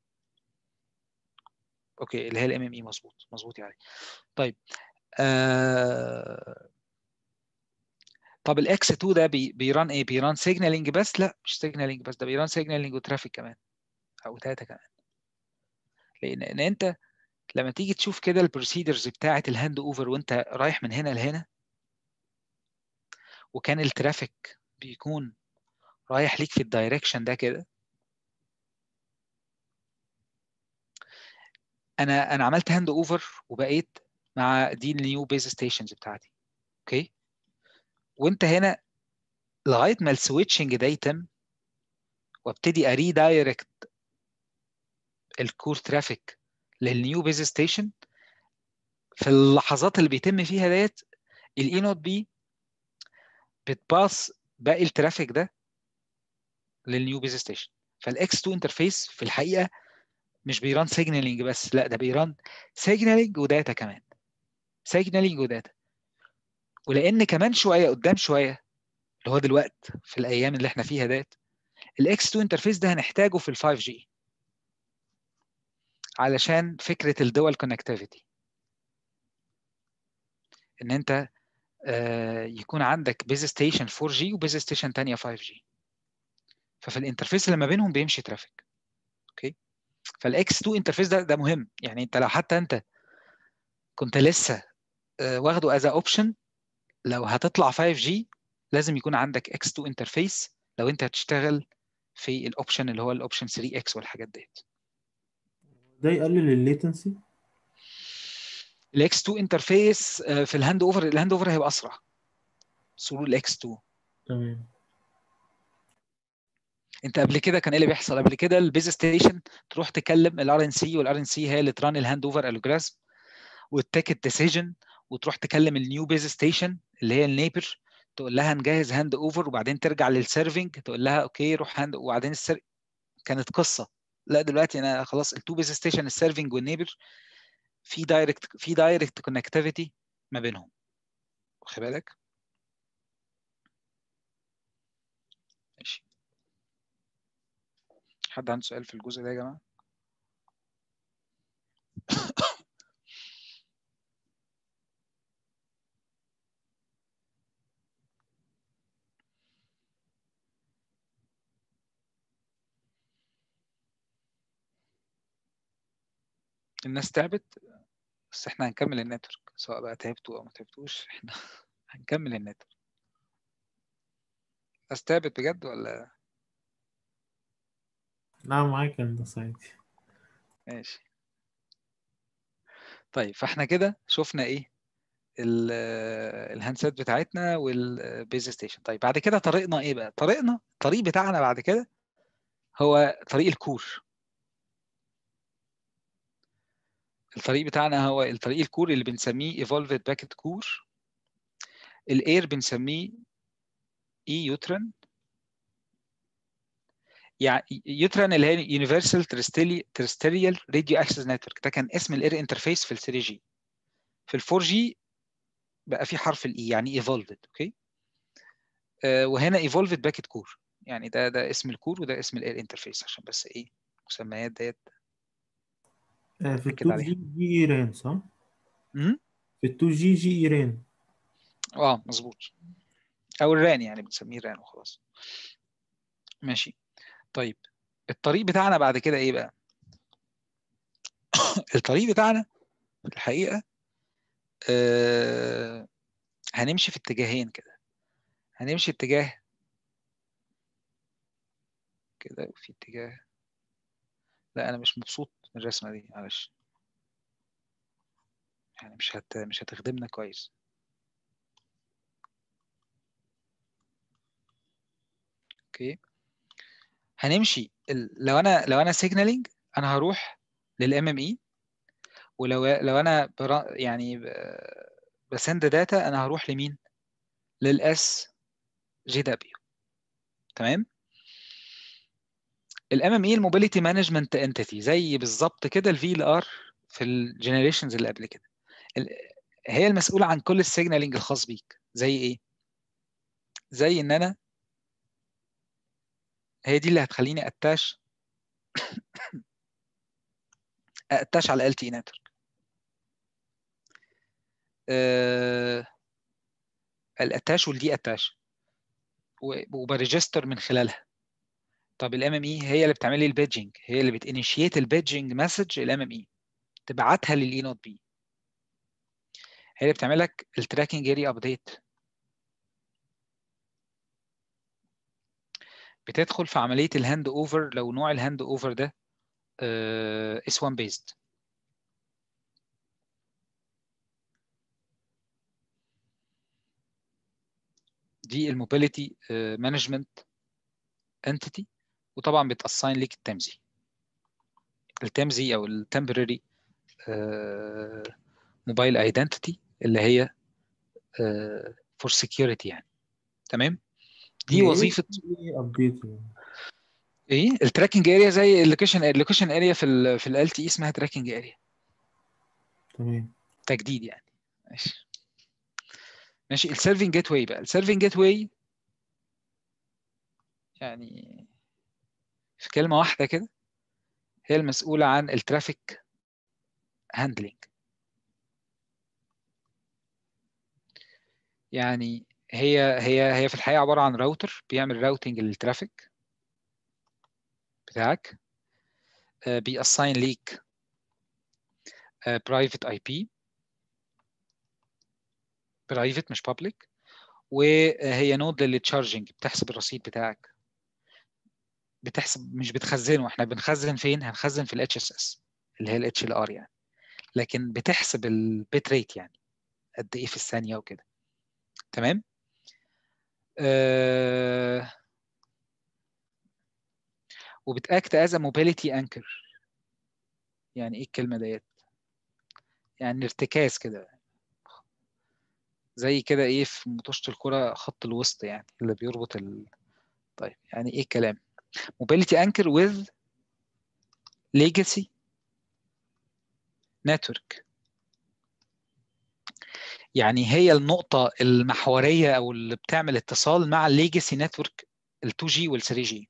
اوكي اللي هي الام ام اي مظبوط مظبوط يعني طيب آه... طب الاكس 2 ده بي... بيران ايه بيران سيجنالينج بس لا مش سيجنالينج بس ده بيران سيجنالينج وترافيك كمان او ثلاثه كمان لان ان انت لما تيجي تشوف كده البروسيدرز بتاعه الهاند اوفر وانت رايح من هنا لهنا وكان الترافيك بيكون رايح ليك في الدايركشن ده كده انا انا عملت هاند اوفر وبقيت مع دي النيو بيز ستيشنز بتاعتي اوكي وانت هنا لغايه ما السويتشنج ده يتم وابتدي اري دايركت الكور ترافيك للنيو بيز ستيشن في اللحظات اللي بيتم فيها ديت الاي نوت بي بتباص باقي الترافيك ده للنيو بيز ستيشن فالاكس 2 انترفيس في الحقيقه مش بيران سيجنالينج بس لا ده بيران سيجنالينج وداتا كمان سيجنالينج وداتا ولان كمان شويه قدام شويه اللي هو دلوقت في الايام اللي احنا فيها ديت الاكس 2 انترفيس ده هنحتاجه في ال 5 جي علشان فكره الدول كونكتيفيتي ان انت آه، يكون عندك بيز ستيشن 4 جي وبيز ستيشن ثانيه 5 جي ففي الانترفيس اللي ما بينهم بيمشي ترافيك اوكي فالاكس 2 انترفيس ده ده مهم يعني انت لو حتى انت كنت لسه آه، واخده از اوبشن لو هتطلع 5 جي لازم يكون عندك اكس 2 انترفيس لو انت هتشتغل في الاوبشن اللي هو الاوبشن 3 اكس والحاجات ديت ده يقلل الليتنسي الاكس 2 انترفيس في الهاند اوفر الهاند اوفر هيبقى اسرع سرور الاكس 2 تمام انت قبل كده كان ايه اللي بيحصل قبل كده البيز ستيشن تروح تكلم الار ان سي والار ان سي هي اللي تران الهاند اوفر الجوريزم وتتاك الديسيجن وتروح تكلم النيو بيز ستيشن اللي هي النيبر تقول لها نجهز هاند اوفر وبعدين ترجع للسيرفنج تقول لها اوكي روح هاند وبعدين السر... كانت قصه لا دلوقتي انا خلاص التو بيز ستيشن السيرفنج والنيبر في دايركت في دايركت كونكتيفيتي ما بينهم واخد بالك ماشي حد عنده سؤال في الجزء ده يا جماعه الناس تعبت بس احنا هنكمل النتورك سواء بقى تعبتوا او ما تعبتوش احنا هنكمل النتورك الناس تعبت بجد ولا نعم معاك يا هندسة عادي ماشي طيب فاحنا كده شفنا ايه ال- الهاندسات بتاعتنا والبيز ستيشن طيب بعد كده طريقنا ايه بقى طريقنا الطريق بتاعنا بعد كده هو طريق الكور الطريق بتاعنا هو الطريق الكور اللي بنسميه evolved packet core الاير بنسميه اي يوترن يعني يوترن اللي هي يونيفرسال ترستيريال راديو اكسس نتورك ده كان اسم الاير انترفيس في ال 3 جي في ال 4 جي بقى في حرف الاي يعني evolved اوكي آه وهنا evolved باكيت كور يعني ده ده اسم الكور وده اسم الاير انترفيس عشان بس ايه المسميات ديت آه، في ال أكد 2 عليها. جي جي ايران صح؟ امم في ال 2 جي جي ايران اه مظبوط او الران يعني بنسميه ران وخلاص ماشي طيب الطريق بتاعنا بعد كده ايه بقى الطريق بتاعنا في الحقيقة آه هنمشي في اتجاهين كده هنمشي اتجاه كده وفي اتجاه لا انا مش مبسوط من الرسمه دي معلش يعني مش هت مش هتخدمنا كويس اوكي هنمشي ال... لو انا لو انا سيجنالينج انا هروح للام ام اي ولو لو انا برا يعني ب- بسند داتا انا هروح لمين للاس جي دبليو تمام الام ام اي الموبيليتي مانجمنت انتيتي زي بالظبط كده الفي ال ار في الجنريشنز اللي قبل كده ال- هي المسؤوله عن كل السيجنالينج الخاص بيك زي ايه زي ان انا هي دي اللي هتخليني اتاش اتاش على ال تي نتورك الاتاش والدي اتاش وبريجستر من خلالها طب الام ام اي هي اللي بتعمل لي البيدجنج هي اللي بتانيشيت البيدجنج مسج الام ام اي تبعتها للاي نوت بي هي اللي بتعمل لك التراكنج اريا ابديت بتدخل في عمليه الهاند اوفر لو نوع الهاند اوفر ده اس 1 بيزد دي الموبيليتي مانجمنت انتيتي وطبعا بتاساين ليك التمزي التمزي او التمبرري موبايل ايدنتيتي اللي هي فور سكيورتي يعني تمام دي هي إيه وظيفه ابديت ايه التراكنج اريا زي اللوكيشن اللوكيشن اريا في ال في ال تي اسمها تراكنج اريا تمام تجديد يعني ماشي ماشي السيرفنج جيت واي بقى السيرفنج جيت واي يعني في كلمه واحده كده هي المسؤوله عن الترافيك هاندلنج يعني هي هي هي في الحقيقه عباره عن راوتر بيعمل راوتنج للترافيك بتاعك بيأساين ليك برايفت اي بي برايفت مش بابليك وهي نود للتشارجنج بتحسب الرصيد بتاعك بتحسب مش بتخزنه احنا بنخزن فين هنخزن في الاتش اس اس اللي هي الاتش ال ار يعني لكن بتحسب البيت ريت يعني قد ايه في الثانيه وكده تمام آه وبتاكت از موبيليتي انكر يعني ايه الكلمه ديت يعني ارتكاز كده زي كده ايه في مطوشه الكره خط الوسط يعني اللي بيربط ال... طيب يعني ايه الكلام mobility anchor with legacy network يعني هي النقطة المحورية أو اللي بتعمل اتصال مع الليجاسي نتورك ال 2G وال 3G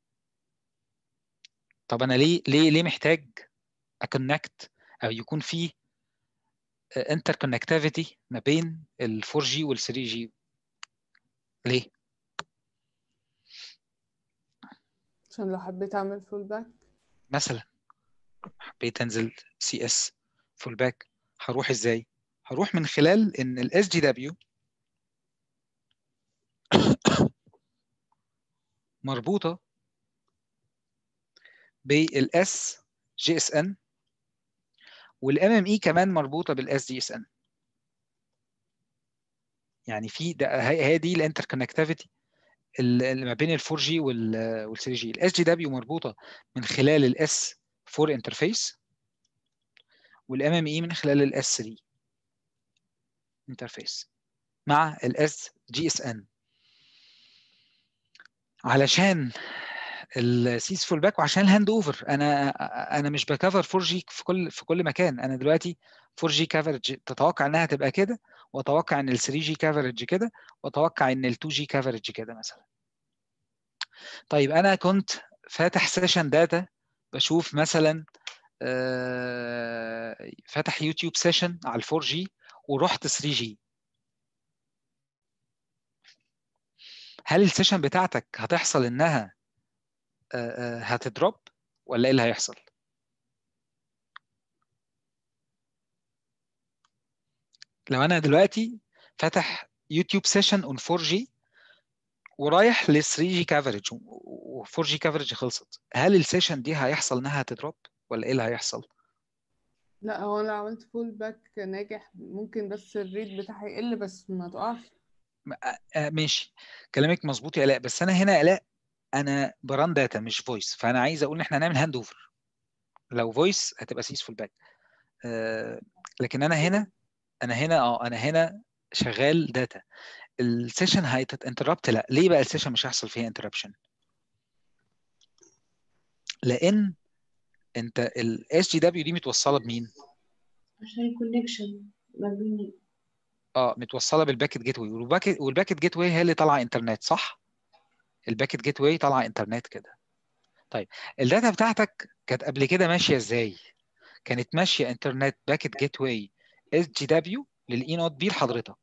طب أنا ليه ليه ليه محتاج أكونكت أو يكون في انتر كونكتيفيتي ما بين ال 4G وال 3G ليه؟ عشان لو حبيت اعمل فول باك مثلا حبيت انزل سي اس فول باك هروح ازاي؟ هروح من خلال ان الاس جي دبليو مربوطه بالاس جي اس ان والام ام اي كمان مربوطه بالاس جي اس ان يعني في ده هي هي دي الانتر كونكتيفيتي اللي ما بين ال 4 جي وال 3 جي الاس جي دبليو مربوطه من خلال الاس 4 انترفيس والام ام اي من خلال الاس 3 انترفيس مع الاس جي اس ان علشان السيس فول باك وعشان الهاند اوفر انا انا مش بكفر 4 جي في كل في كل مكان انا دلوقتي 4 جي كفرج تتوقع انها تبقى كده واتوقع ان ال 3 جي كفرج كده واتوقع ان ال 2 جي كفرج كده مثلا طيب انا كنت فاتح سيشن داتا بشوف مثلا فاتح يوتيوب سيشن على ال 4 جي ورحت 3 جي هل السيشن بتاعتك هتحصل انها هتدروب ولا ايه اللي هيحصل لو انا دلوقتي فاتح يوتيوب سيشن اون 4 جي ورايح ل 3 جي كفرج و4 جي كفرج خلصت هل السيشن دي هيحصل انها تدروب ولا ايه اللي هيحصل لا هو لو عملت فول باك ناجح ممكن بس الريت بتاعها يقل بس ما تقعش م- آه، آه، ماشي كلامك مظبوط يا الاء بس انا هنا يا الاء انا بران داتا مش فويس فانا عايز اقول ان احنا هنعمل هاند اوفر لو فويس هتبقى سيس فول باك لكن انا هنا انا هنا اه انا هنا شغال داتا السيشن هيتنتربت لا ليه بقى السيشن مش هيحصل فيها انتربشن لان انت الاس جي دبليو دي متوصله بمين عشان الكونكشن ما بين اه متوصله بالباكت جيت واي والباكت والباكت جيت واي هي اللي طالعه انترنت صح الباكت جيت واي طالعه انترنت كده طيب الداتا بتاعتك كانت قبل كده ماشيه ازاي كانت ماشيه انترنت باكت جيت واي اس جي دبليو للاي نوت بي لحضرتك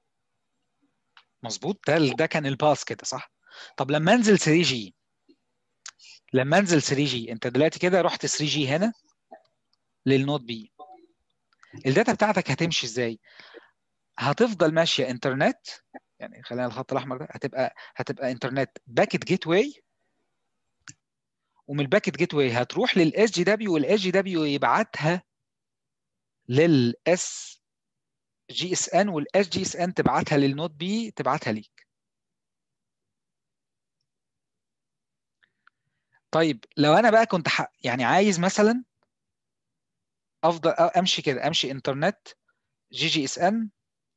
مظبوط ده ده كان الباس كده صح طب لما انزل 3 جي لما انزل 3 جي انت دلوقتي كده رحت 3 جي هنا للنوت بي الداتا بتاعتك هتمشي ازاي هتفضل ماشيه انترنت يعني خلينا الخط الاحمر ده هتبقى هتبقى انترنت باكت جيت واي ومن الباكت جيت واي هتروح للاس جي دبليو والاس جي دبليو يبعتها للاس جي اس ان والاس جي اس ان تبعتها للنوت بي تبعتها ليك طيب لو انا بقى كنت ح... يعني عايز مثلا افضل أ- امشي كده امشي انترنت جي جي اس ان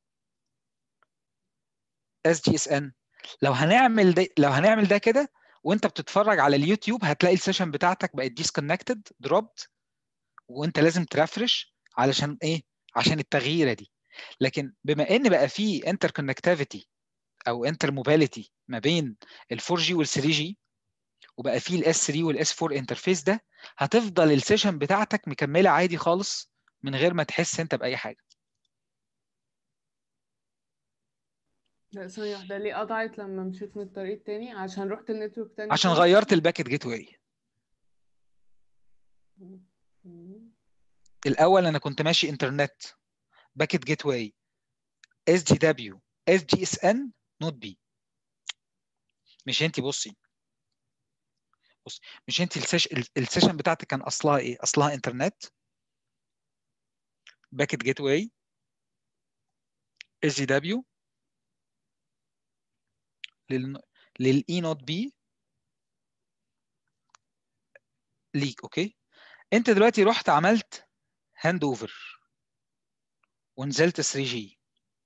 اس جي اس ان لو هنعمل ده لو هنعمل ده كده وانت بتتفرج على اليوتيوب هتلاقي السيشن بتاعتك بقت ديسكونكتد دروبت وانت لازم ترفرش علشان ايه عشان التغييره دي لكن بما ان بقى في انتر كونكتيفيتي او انتر موبيليتي ما بين ال 4 جي وال 3 جي وبقى في الاس 3 والاس 4 انترفيس ده هتفضل السيشن بتاعتك مكمله عادي خالص من غير ما تحس انت باي حاجه لا ثانية واحدة ليه قطعت لما مشيت من الطريق التاني عشان رحت النتورك تاني عشان خالص؟ غيرت الباكت جيت واي مم. الاول انا كنت ماشي انترنت باكت جيت واي اس جي دبليو اس جي اس ان نوت بي مش انت بصي بص مش انت السيش... السيشن بتاعتك كان اصلها ايه اصلها انترنت باكت جيت واي اس جي دبليو لل للاي نوت بي ليك اوكي انت دلوقتي رحت عملت هاند اوفر ونزلت 3 جي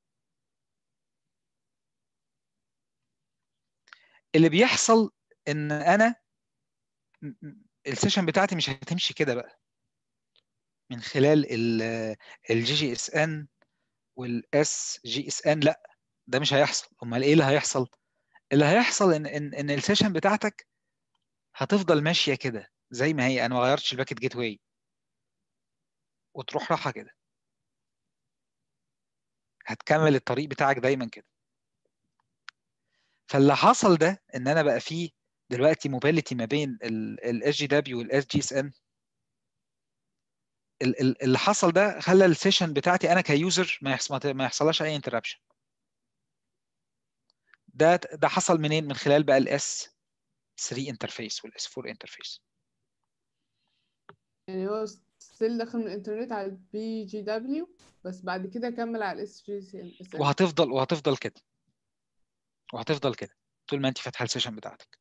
اللي بيحصل ان انا م- م- السيشن بتاعتي مش هتمشي كده بقى من خلال الجي جي اس ان والاس جي اس ان لا ده مش هيحصل امال ايه اللي هيحصل اللي هيحصل ان ان ان السيشن بتاعتك هتفضل ماشيه كده زي ما هي انا ما غيرتش الباكت جيت واي وتروح راحه كده هتكمل الطريق بتاعك دايما كده فاللي حصل ده ان انا بقى فيه دلوقتي موبيليتي ما بين الاس جي دبليو والاس جي اس ان اللي حصل ده خلى السيشن بتاعتي انا كيوزر ما يحصل ما يحصلهاش اي انتربشن ده ده حصل منين من خلال بقى الاس 3 انترفيس والاس 4 انترفيس يعني هو ستيل دخل من الانترنت على البي جي دبليو بس بعد كده كمل على الاس جي سي اس ان وهتفضل وهتفضل كده وهتفضل كده طول ما انت فاتحه السيشن بتاعتك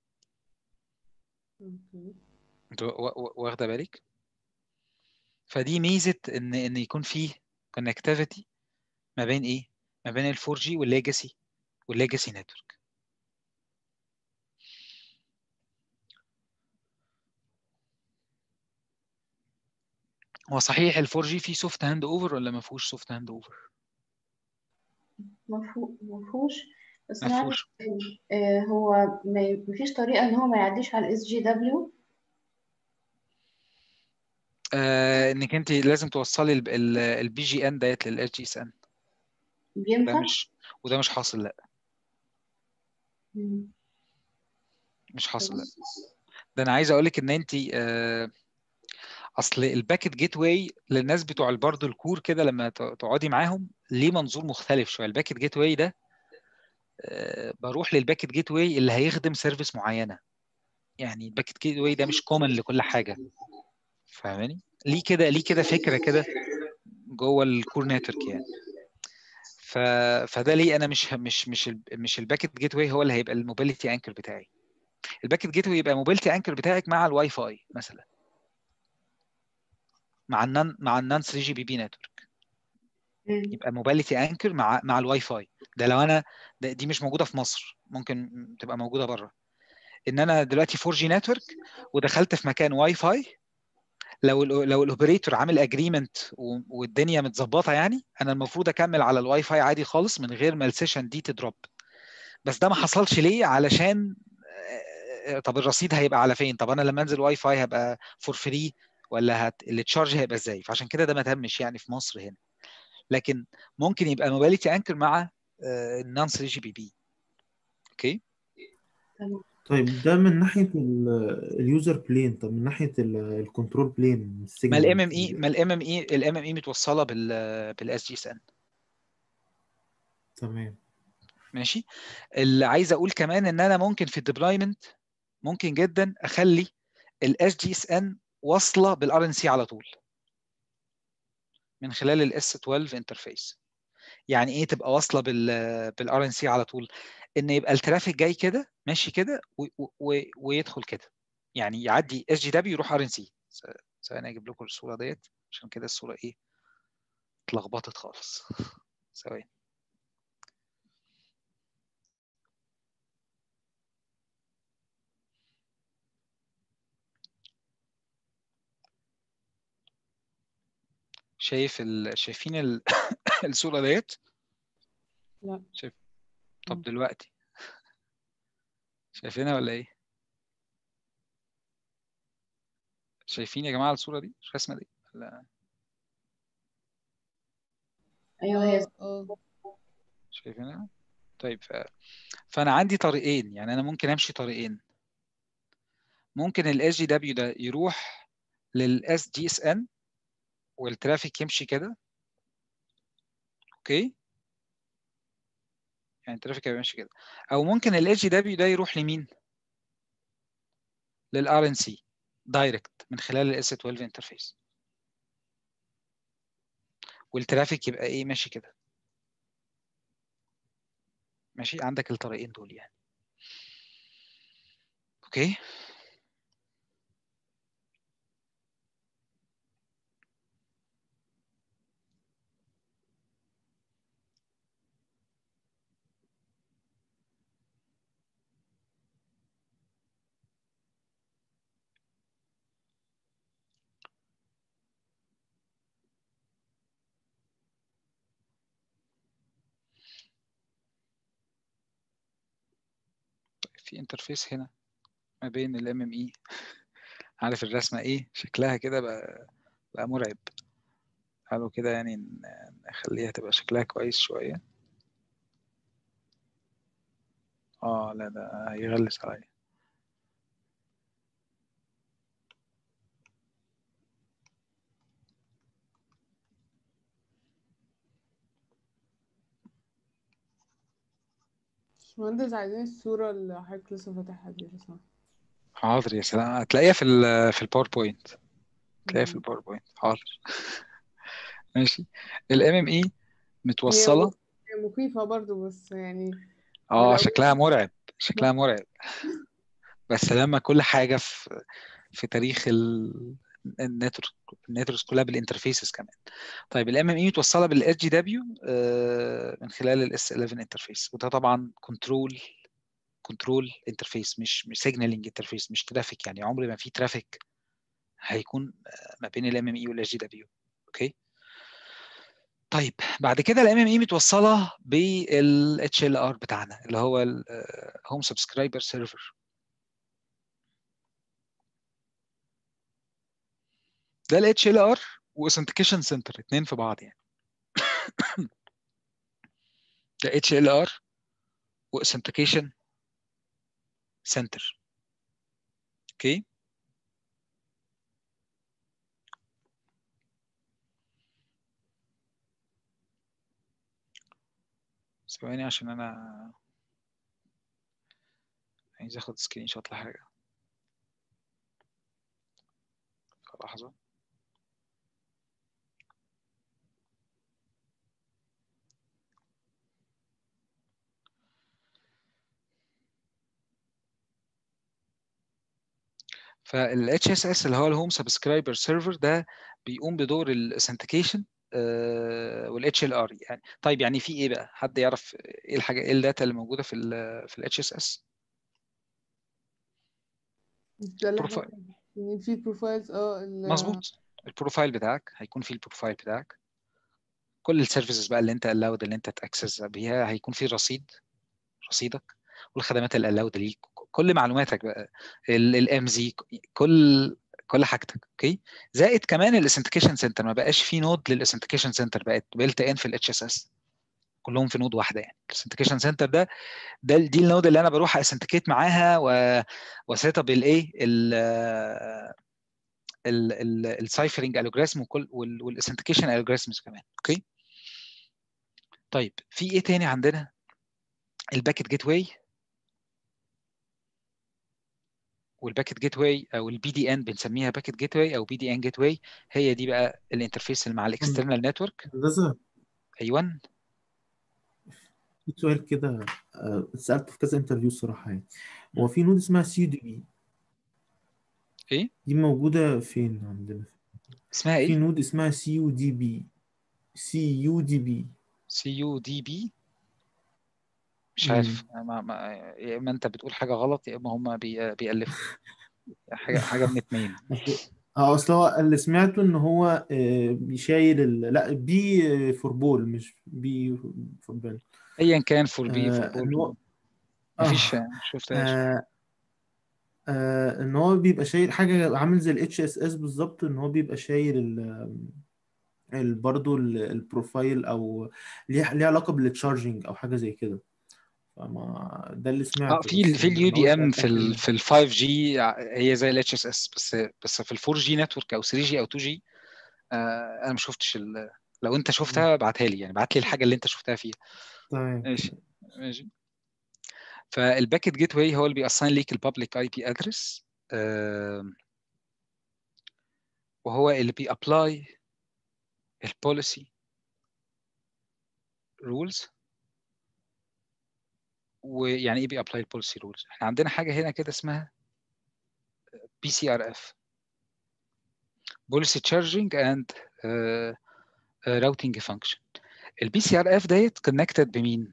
اوكي انت وا- وا- واخده بالك فدي ميزه ان ان يكون فيه كونكتيفيتي ما بين ايه ما بين ال 4 جي والليجاسي والليجاسي نتورك هو صحيح ال 4 جي فيه سوفت هاند اوفر ولا ما فيهوش سوفت هاند اوفر مفهو- مفهوش بس ما أنا عايزة فيهوش أسأل، آه، هو ما مفيش طريقة إن هو ما يعديش على الاس جي دبليو آه انك انت لازم توصلي البي جي ان ديت للاس جي اس ان ده بينفع؟ مش وده مش حاصل لا مم. مش حاصل لا ده انا عايز اقول لك ان انت آه اصل الباكت جيت واي للناس بتوع برضه الكور كده لما ت- تقعدي معاهم ليه منظور مختلف شويه الباكت جيت واي ده آه، بروح للباكت جيت واي اللي هيخدم سيرفيس معينه يعني الباكت جيت واي ده مش كومن لكل حاجه فاهماني ليه كده ليه كده فكره كده جوه الكور نتورك يعني ف... فده ليه انا مش مش مش ال- مش الباكت جيت واي هو اللي هيبقى الموبيليتي انكر بتاعي الباكت جيت واي يبقى موبيليتي انكر بتاعك مع الواي فاي مثلا مع النان مع النان 3 جي بي بي نتورك مم. يبقى موبيليتي انكر مع مع الواي فاي ده لو انا ده دي مش موجوده في مصر ممكن تبقى موجوده بره ان انا دلوقتي 4 جي نتورك ودخلت في مكان واي فاي لو ال لو الاوبريتور عامل اجريمنت والدنيا متظبطه يعني انا المفروض اكمل على الواي فاي عادي خالص من غير ما السيشن دي تدروب بس ده ما حصلش ليه علشان آه، طب الرصيد هيبقى على فين طب انا لما انزل واي فاي هبقى فور فري ولا هت... التشارج هيبقى ازاي فعشان كده ده ما تمش يعني في مصر هنا لكن ممكن يبقى موبيليتي انكر مع النون 3 جي بي بي اوكي تمام طيب ده من ناحية اليوزر بلين طب من ناحية الكنترول بلين ما الام ام اي ما الام ام اي الام ام اي متوصله بال بالاس جي اس ان تمام ماشي اللي عايز اقول كمان ان انا ممكن في الديبلويمنت ممكن جدا اخلي الاس جي اس ان واصله بالار ان سي على طول من خلال الاس 12 انترفيس يعني ايه تبقى واصله بال بالار ان سي على طول ان يبقى الترافيك جاي كده ماشي كده و- و- ويدخل كده يعني يعدي اس جي دبليو يروح ار ان سي ثواني اجيب لكم الصوره ديت عشان كده الصوره ايه اتلخبطت خالص ثواني شايف ال... شايفين ال... الصوره ديت لا شايف طب مم. دلوقتي شايفينها ولا ايه شايفين يا جماعه الصوره دي الرسمه دي ولا ايوه هي اه اه شايفينها طيب ف... فانا عندي طريقين يعني انا ممكن امشي طريقين ممكن الاس جي دبليو ده يروح للاس جي اس ان والترافيك يمشي كده اوكي يعني الترافيك هيبقى ماشي كده او ممكن الاس جي دبليو ده يروح لمين للار ان سي دايركت من خلال الاس 12 انترفيس والترافيك يبقى ايه ماشي كده ماشي عندك الطريقين دول يعني اوكي في انترفيس هنا ما بين الام ام اي عارف الرسمه ايه شكلها كده بقى بقى مرعب قالوا كده يعني ن- نخليها تبقى شكلها كويس شويه اه لا ده هيغلس عليا باشمهندس عايزين الصورة اللي حضرتك لسه فاتحها دي لو سمحت حاضر يا سلام هتلاقيها في ال في الباوربوينت تلاقيها في مم. الباوربوينت حاضر ماشي الام ام اي هي متوصله هي مخيفة برضو بس يعني اه ولو شكلها مرعب شكلها مرعب بس لما كل حاجه في في تاريخ ال- النتورك النتوركس كلها بالانترفيسز كمان طيب الام ام اي متوصله بالاس جي دبليو من خلال الاس 11 انترفيس وده طبعا كنترول كنترول انترفيس مش مش سيجنالينج انترفيس مش ترافيك يعني عمر ما في ترافيك هيكون آه، ما بين الام ام اي والاس جي دبليو اوكي طيب بعد كده الام ام اي متوصله بالاتش ال ار بتاعنا اللي هو الهوم سبسكرايبر سيرفر ده الاتش ال ار واوثنتيكيشن سنتر اتنين في بعض يعني ده اتش ال ار واوثنتيكيشن سنتر اوكي ثواني عشان انا عايز اخد سكرين شوت لحاجه لحظة فال HSS اللي هو الهوم سبسكرايبر سيرفر ده بيقوم بدور الاثنتيكيشن وال HLR يعني طيب يعني في ايه بقى حد يعرف ايه الحاجه ايه الداتا اللي موجوده في ال في ال HSS ده اللي احنا بروفايل يعني في بروفايلز اه ال- مظبوط البروفايل بتاعك هيكون فيه البروفايل بتاعك كل السيرفيسز بقى اللي انت allowed اللي انت تاكسس بيها هيكون فيه رصيد رصيدك والخدمات اللي allowed ليك كل معلوماتك بقى الام زي كل كل حاجتك اوكي زائد كمان الاثنتيكيشن سنتر ما بقاش في نود للاثنتيكيشن سنتر بقت بيلت ان في الاتش اس اس كلهم في نود واحده يعني الاثنتيكيشن سنتر ده ده دي النود اللي انا بروح اثنتيكيت معاها و وسيت اب الايه السايفرنج الجوريزم وكل والاثنتيكيشن الجوريزمز كمان اوكي طيب في ايه تاني عندنا الباكيت جيت واي والباكيت جيت واي او البي دي ان بنسميها باكيت جيت واي او بي دي ان جيت واي هي دي بقى الانترفيس اللي مع الاكسترنال نتورك هندسة ايوه في سؤال كده آه، اتسألته في كذا انترفيو الصراحة يعني هو في نود اسمها سي دي بي ايه دي موجودة فين عندنا اسمها في ايه نود اسمها سي يو دي بي سي يو دي بي سي يو دي بي مش عارف ما ما يا اما انت بتقول حاجه غلط يا اما هم بي... بيألفوا حاجه حاجه من اتنين اه اصل هو اللي سمعته ان هو آه، بيشايل ال... لا بي فور بول مش بي فور بال ايا كان فور بي فور آه، إن هو- بول مفيش آه. شفتهاش آه آه ان هو بيبقى شايل حاجه عامل زي الاتش اس اس بالظبط ان هو بيبقى شايل ال ال- برضه ال- البروفايل او ليه ليه علاقه بالتشارجنج او حاجه زي كده فما ده اللي اه سمعته في بس ال في أنا اليو دي قلت ام في ال أتأكد. في ال 5 جي هي زي الاتش اس اس بس بس في ال 4 جي نتورك او 3 جي او 2 جي آه انا ما شفتش ال... لو انت شفتها ابعتها لي يعني ابعت لي الحاجه اللي انت شفتها فيها تمام ماشي ماشي فالباكيت جيت واي هو اللي بيأساين ليك البابليك اي بي ادرس وهو اللي بيابلاي البوليسي رولز ويعني ايه بيابلاي البوليسي رولز احنا عندنا حاجه هنا كده اسمها بي سي ار اف بوليسي تشارجنج اند راوتنج فانكشن البي سي ار اف ديت كونكتد بمين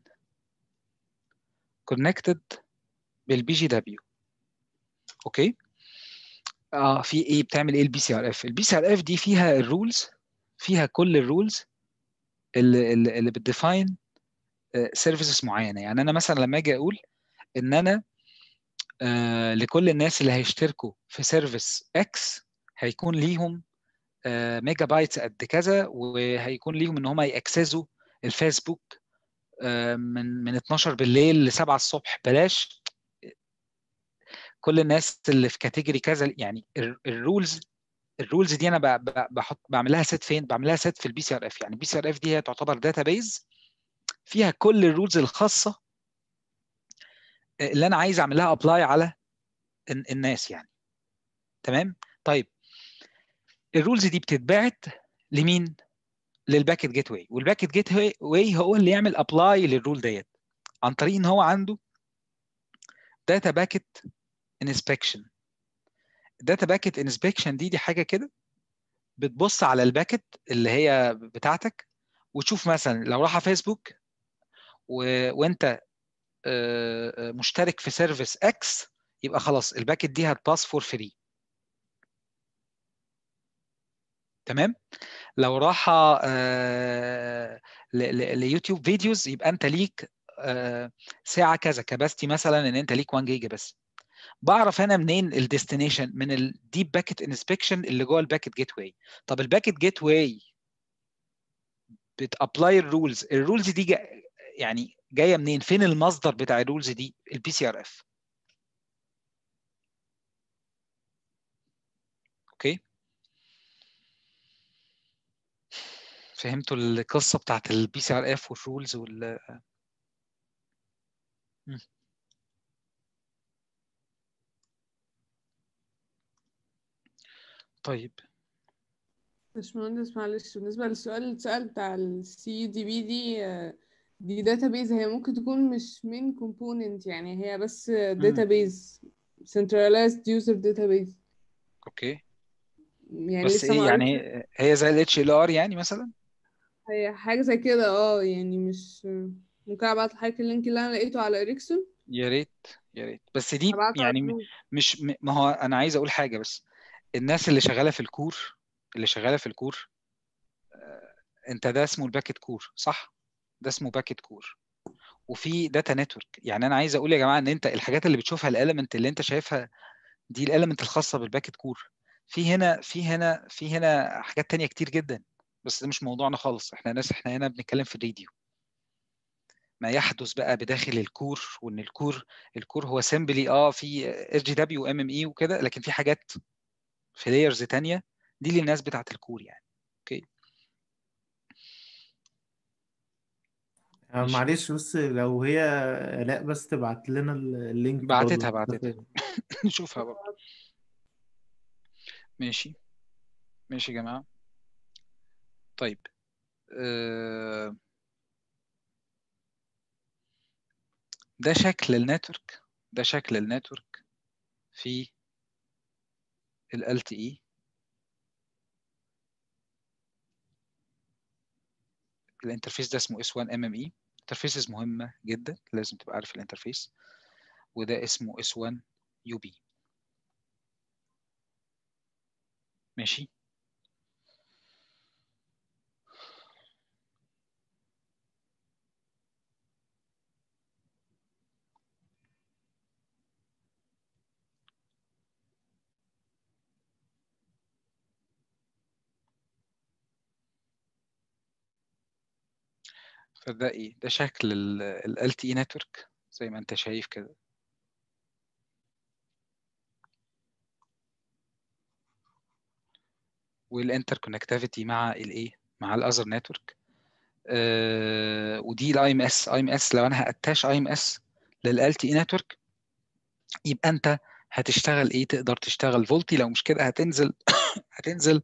كونكتد بالبي جي دبليو اوكي اه في ايه بتعمل ايه البي سي ار اف البي سي ار اف دي فيها الرولز فيها كل الرولز اللي اللي, اللي بتديفاين سيرفيسز معينه يعني انا مثلا لما اجي اقول ان انا آه لكل الناس اللي هيشتركوا في سيرفيس اكس هيكون ليهم آه ميجا بايتس قد كذا وهيكون ليهم ان هم ياكسسوا الفيسبوك آه من من 12 بالليل ل 7 الصبح بلاش كل الناس اللي في كاتيجوري كذا يعني الرولز الرولز دي انا ب- ب- بحط بعمل لها سيت فين بعمل لها سيت في البي سي ار اف يعني البي سي ار اف دي هي تعتبر داتابيز فيها كل الرولز الخاصه اللي انا عايز اعمل لها ابلاي على ال- الناس يعني تمام طيب الرولز دي بتتبعت لمين للباكيت جيت واي والباكيت جيت واي هو اللي يعمل ابلاي للرول ديت عن طريق ان هو عنده داتا باكيت انسبكشن داتا باكيت انسبكشن دي دي حاجه كده بتبص على الباكيت اللي هي بتاعتك وتشوف مثلا لو راح فيسبوك و... وانت آه، آه، مشترك في سيرفيس اكس يبقى خلاص الباكيت دي هتباس فور فري تمام لو راح آه، ل- ل- ليوتيوب فيديوز يبقى انت ليك آه، ساعه كذا كباستي مثلا ان انت ليك 1 جيجا بس بعرف انا منين الديستنيشن من الديب باكيت انسبكشن اللي جوه الباكيت جيت واي طب الباكيت جيت واي بتابلاي الرولز الرولز دي جا يعني جايه منين فين المصدر بتاع الرولز دي البي سي ار اف اوكي فهمتوا القصه بتاعت البي سي ار اف والرولز وال مم. طيب باشمهندس معلش بالنسبة للسؤال اللي اتسأل بتاع السي يو دي بي دي آه، دي داتابيز هي ممكن تكون مش من كومبوننت يعني هي بس داتابيز centralized user database اوكي يعني بس لسه ايه ما يعني قريتش هي هي زي الاتش ال ار يعني مثلا هي حاجة زي كده اه يعني مش ممكن ابعت لحضرتك اللينك اللي انا لقيته على اريكسون يا ريت يا ريت بس دي هبعته على يعني م- الجروب مش م- ما هو انا عايز اقول حاجه بس الناس اللي شغاله في الكور اللي شغاله في الكور آه، انت ده اسمه الباكت كور صح ده اسمه باكت كور وفي داتا نتورك يعني انا عايز اقول يا جماعه ان انت الحاجات اللي بتشوفها الاليمنت اللي انت شايفها دي الاليمنت الخاصه بالباكت كور في هنا في هنا في هنا حاجات تانية كتير جدا بس ده مش موضوعنا خالص احنا ناس احنا هنا بنتكلم في الراديو ما يحدث بقى بداخل الكور وان الكور الكور هو سيمبلي اه في اس جي دبليو وام ام اي وكده لكن في حاجات في لايرز تانية دي للناس بتاعت الكور يعني اوكي آه، ماشي معلش بس لو هي آلاء بس تبعت لنا ال- اللينك بعتتها برضه بعتتها نشوفها برضه ماشي ماشي يا جماعة طيب آه، ده شكل النتورك ده شكل النتورك في ال LTE الانترفيس ده اسمه S1 MME انترفيسز مهمة جدا لازم تبقى عارف الانترفيس وده اسمه S1 UB ماشي فده ايه ده شكل ال LTE نتورك زي ما انت شايف كده والانتر كونكتيفيتي مع الايه مع الاذر نتورك آه ودي الاي ام اس اي ام اس لو انا هاتاش اي ام اس لل LTE نتورك يبقى انت هتشتغل ايه تقدر تشتغل فولتي لو مش كده هتنزل هتنزل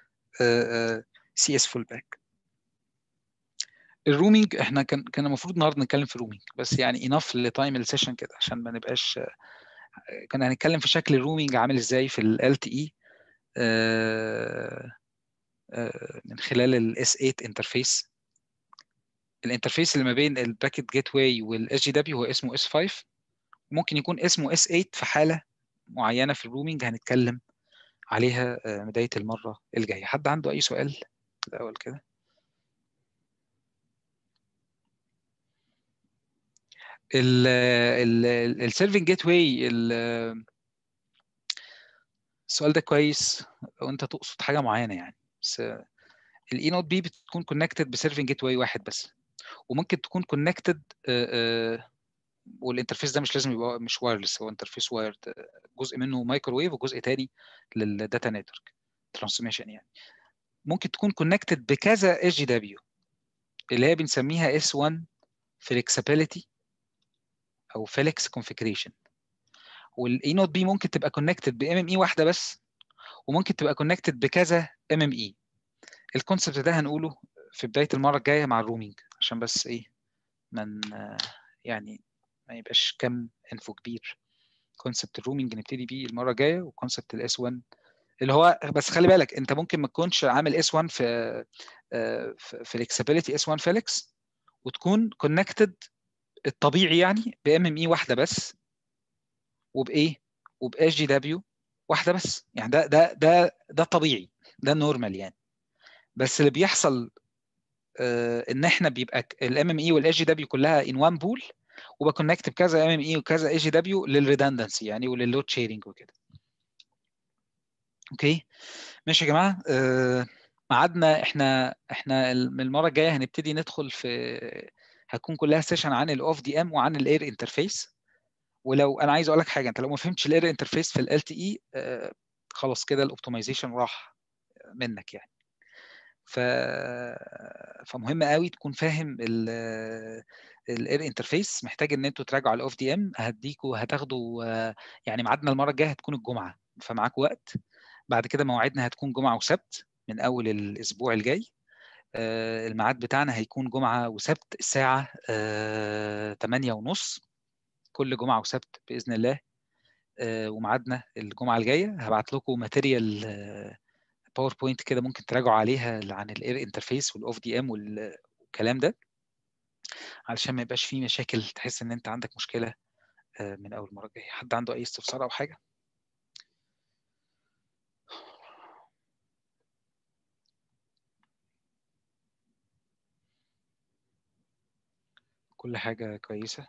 سي اس فول باك الرومينج احنا كان كان المفروض النهارده نتكلم في الرومينج بس يعني انف لتايم السيشن كده عشان ما نبقاش آه، كنا هنتكلم في شكل الرومينج عامل ازاي في ال LTE آه، آه، من خلال الاس 8 انترفيس الانترفيس اللي ما بين الباكيت جيت واي والاس جي دبليو هو اسمه اس 5 ممكن يكون اسمه اس 8 في حاله معينه في الرومينج هنتكلم عليها آه، بدايه المره الجايه حد عنده اي سؤال الاول كده السيرفنج جيت واي السؤال ده كويس لو انت تقصد حاجه معينه يعني بس الاي نوت بي بتكون كونكتد بسيرفنج جيت واي واحد بس وممكن تكون كونكتد والانترفيس ده مش لازم يبقى مش وايرلس هو انترفيس وايرد جزء منه مايكروويف وجزء تاني للداتا نتورك ترانسميشن يعني ممكن تكون كونكتد بكذا اس جي دبليو اللي هي بنسميها اس 1 فليكسبيليتي او فيليكس كونفيجريشن والاي نوت بي ممكن تبقى كونكتد بام ام اي واحده بس وممكن تبقى كونكتد بكذا ام ام اي الكونسبت ده هنقوله في بدايه المره الجايه مع الرومينج عشان بس ايه من يعني ما يبقاش كم انفو كبير كونسبت الرومينج نبتدي بيه المره الجايه وكونسبت الاس 1 اللي هو بس خلي بالك انت ممكن ما تكونش عامل اس 1 في فليكسبيليتي اس 1 فيليكس وتكون كونكتد الطبيعي يعني بام ام اي واحده بس وبايه وباس جي دبليو واحده بس يعني ده ده ده ده طبيعي ده نورمال يعني بس اللي بيحصل آه ان احنا بيبقى الام ام اي والاس جي دبليو كلها ان وان بول وبكونكت بكذا ام ام اي وكذا اس جي دبليو للريدندنسي يعني ولللود شيرنج وكده اوكي ماشي يا جماعه آه ميعادنا احنا احنا من المره الجايه هنبتدي ندخل في هتكون كلها سيشن عن الاوف دي ام وعن الاير انترفيس ولو انا عايز اقول لك حاجه انت لو ما فهمتش الاير انترفيس في ال تي اي خلاص كده الاوبتمايزيشن راح منك يعني ف فمهم قوي تكون فاهم الاير انترفيس محتاج ان انتوا تراجعوا على الاوف دي ام هديكوا هتاخدوا يعني ميعادنا المره الجايه هتكون الجمعه فمعاك وقت بعد كده مواعيدنا هتكون جمعه وسبت من اول الاسبوع الجاي آه، الميعاد بتاعنا هيكون جمعه وسبت الساعه آه، 8 ونص كل جمعه وسبت باذن الله آه، وميعادنا الجمعه الجايه هبعت لكم ماتيريال باوربوينت كده ممكن تراجعوا عليها عن الاير انترفيس والاوف دي ام والكلام ده علشان ما يبقاش فيه مشاكل تحس ان انت عندك مشكله آه، من اول مره الجايه حد عنده اي استفسار او حاجه كل حاجه كويسه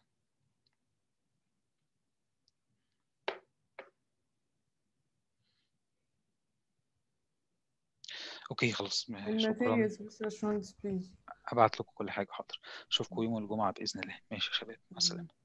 اوكي خلاص شكرا الماتيريالز بس يا باشمهندس بليز هبعت لكم كل حاجه حاضر اشوفكم يوم الجمعه باذن الله ماشي يا شباب مع السلامه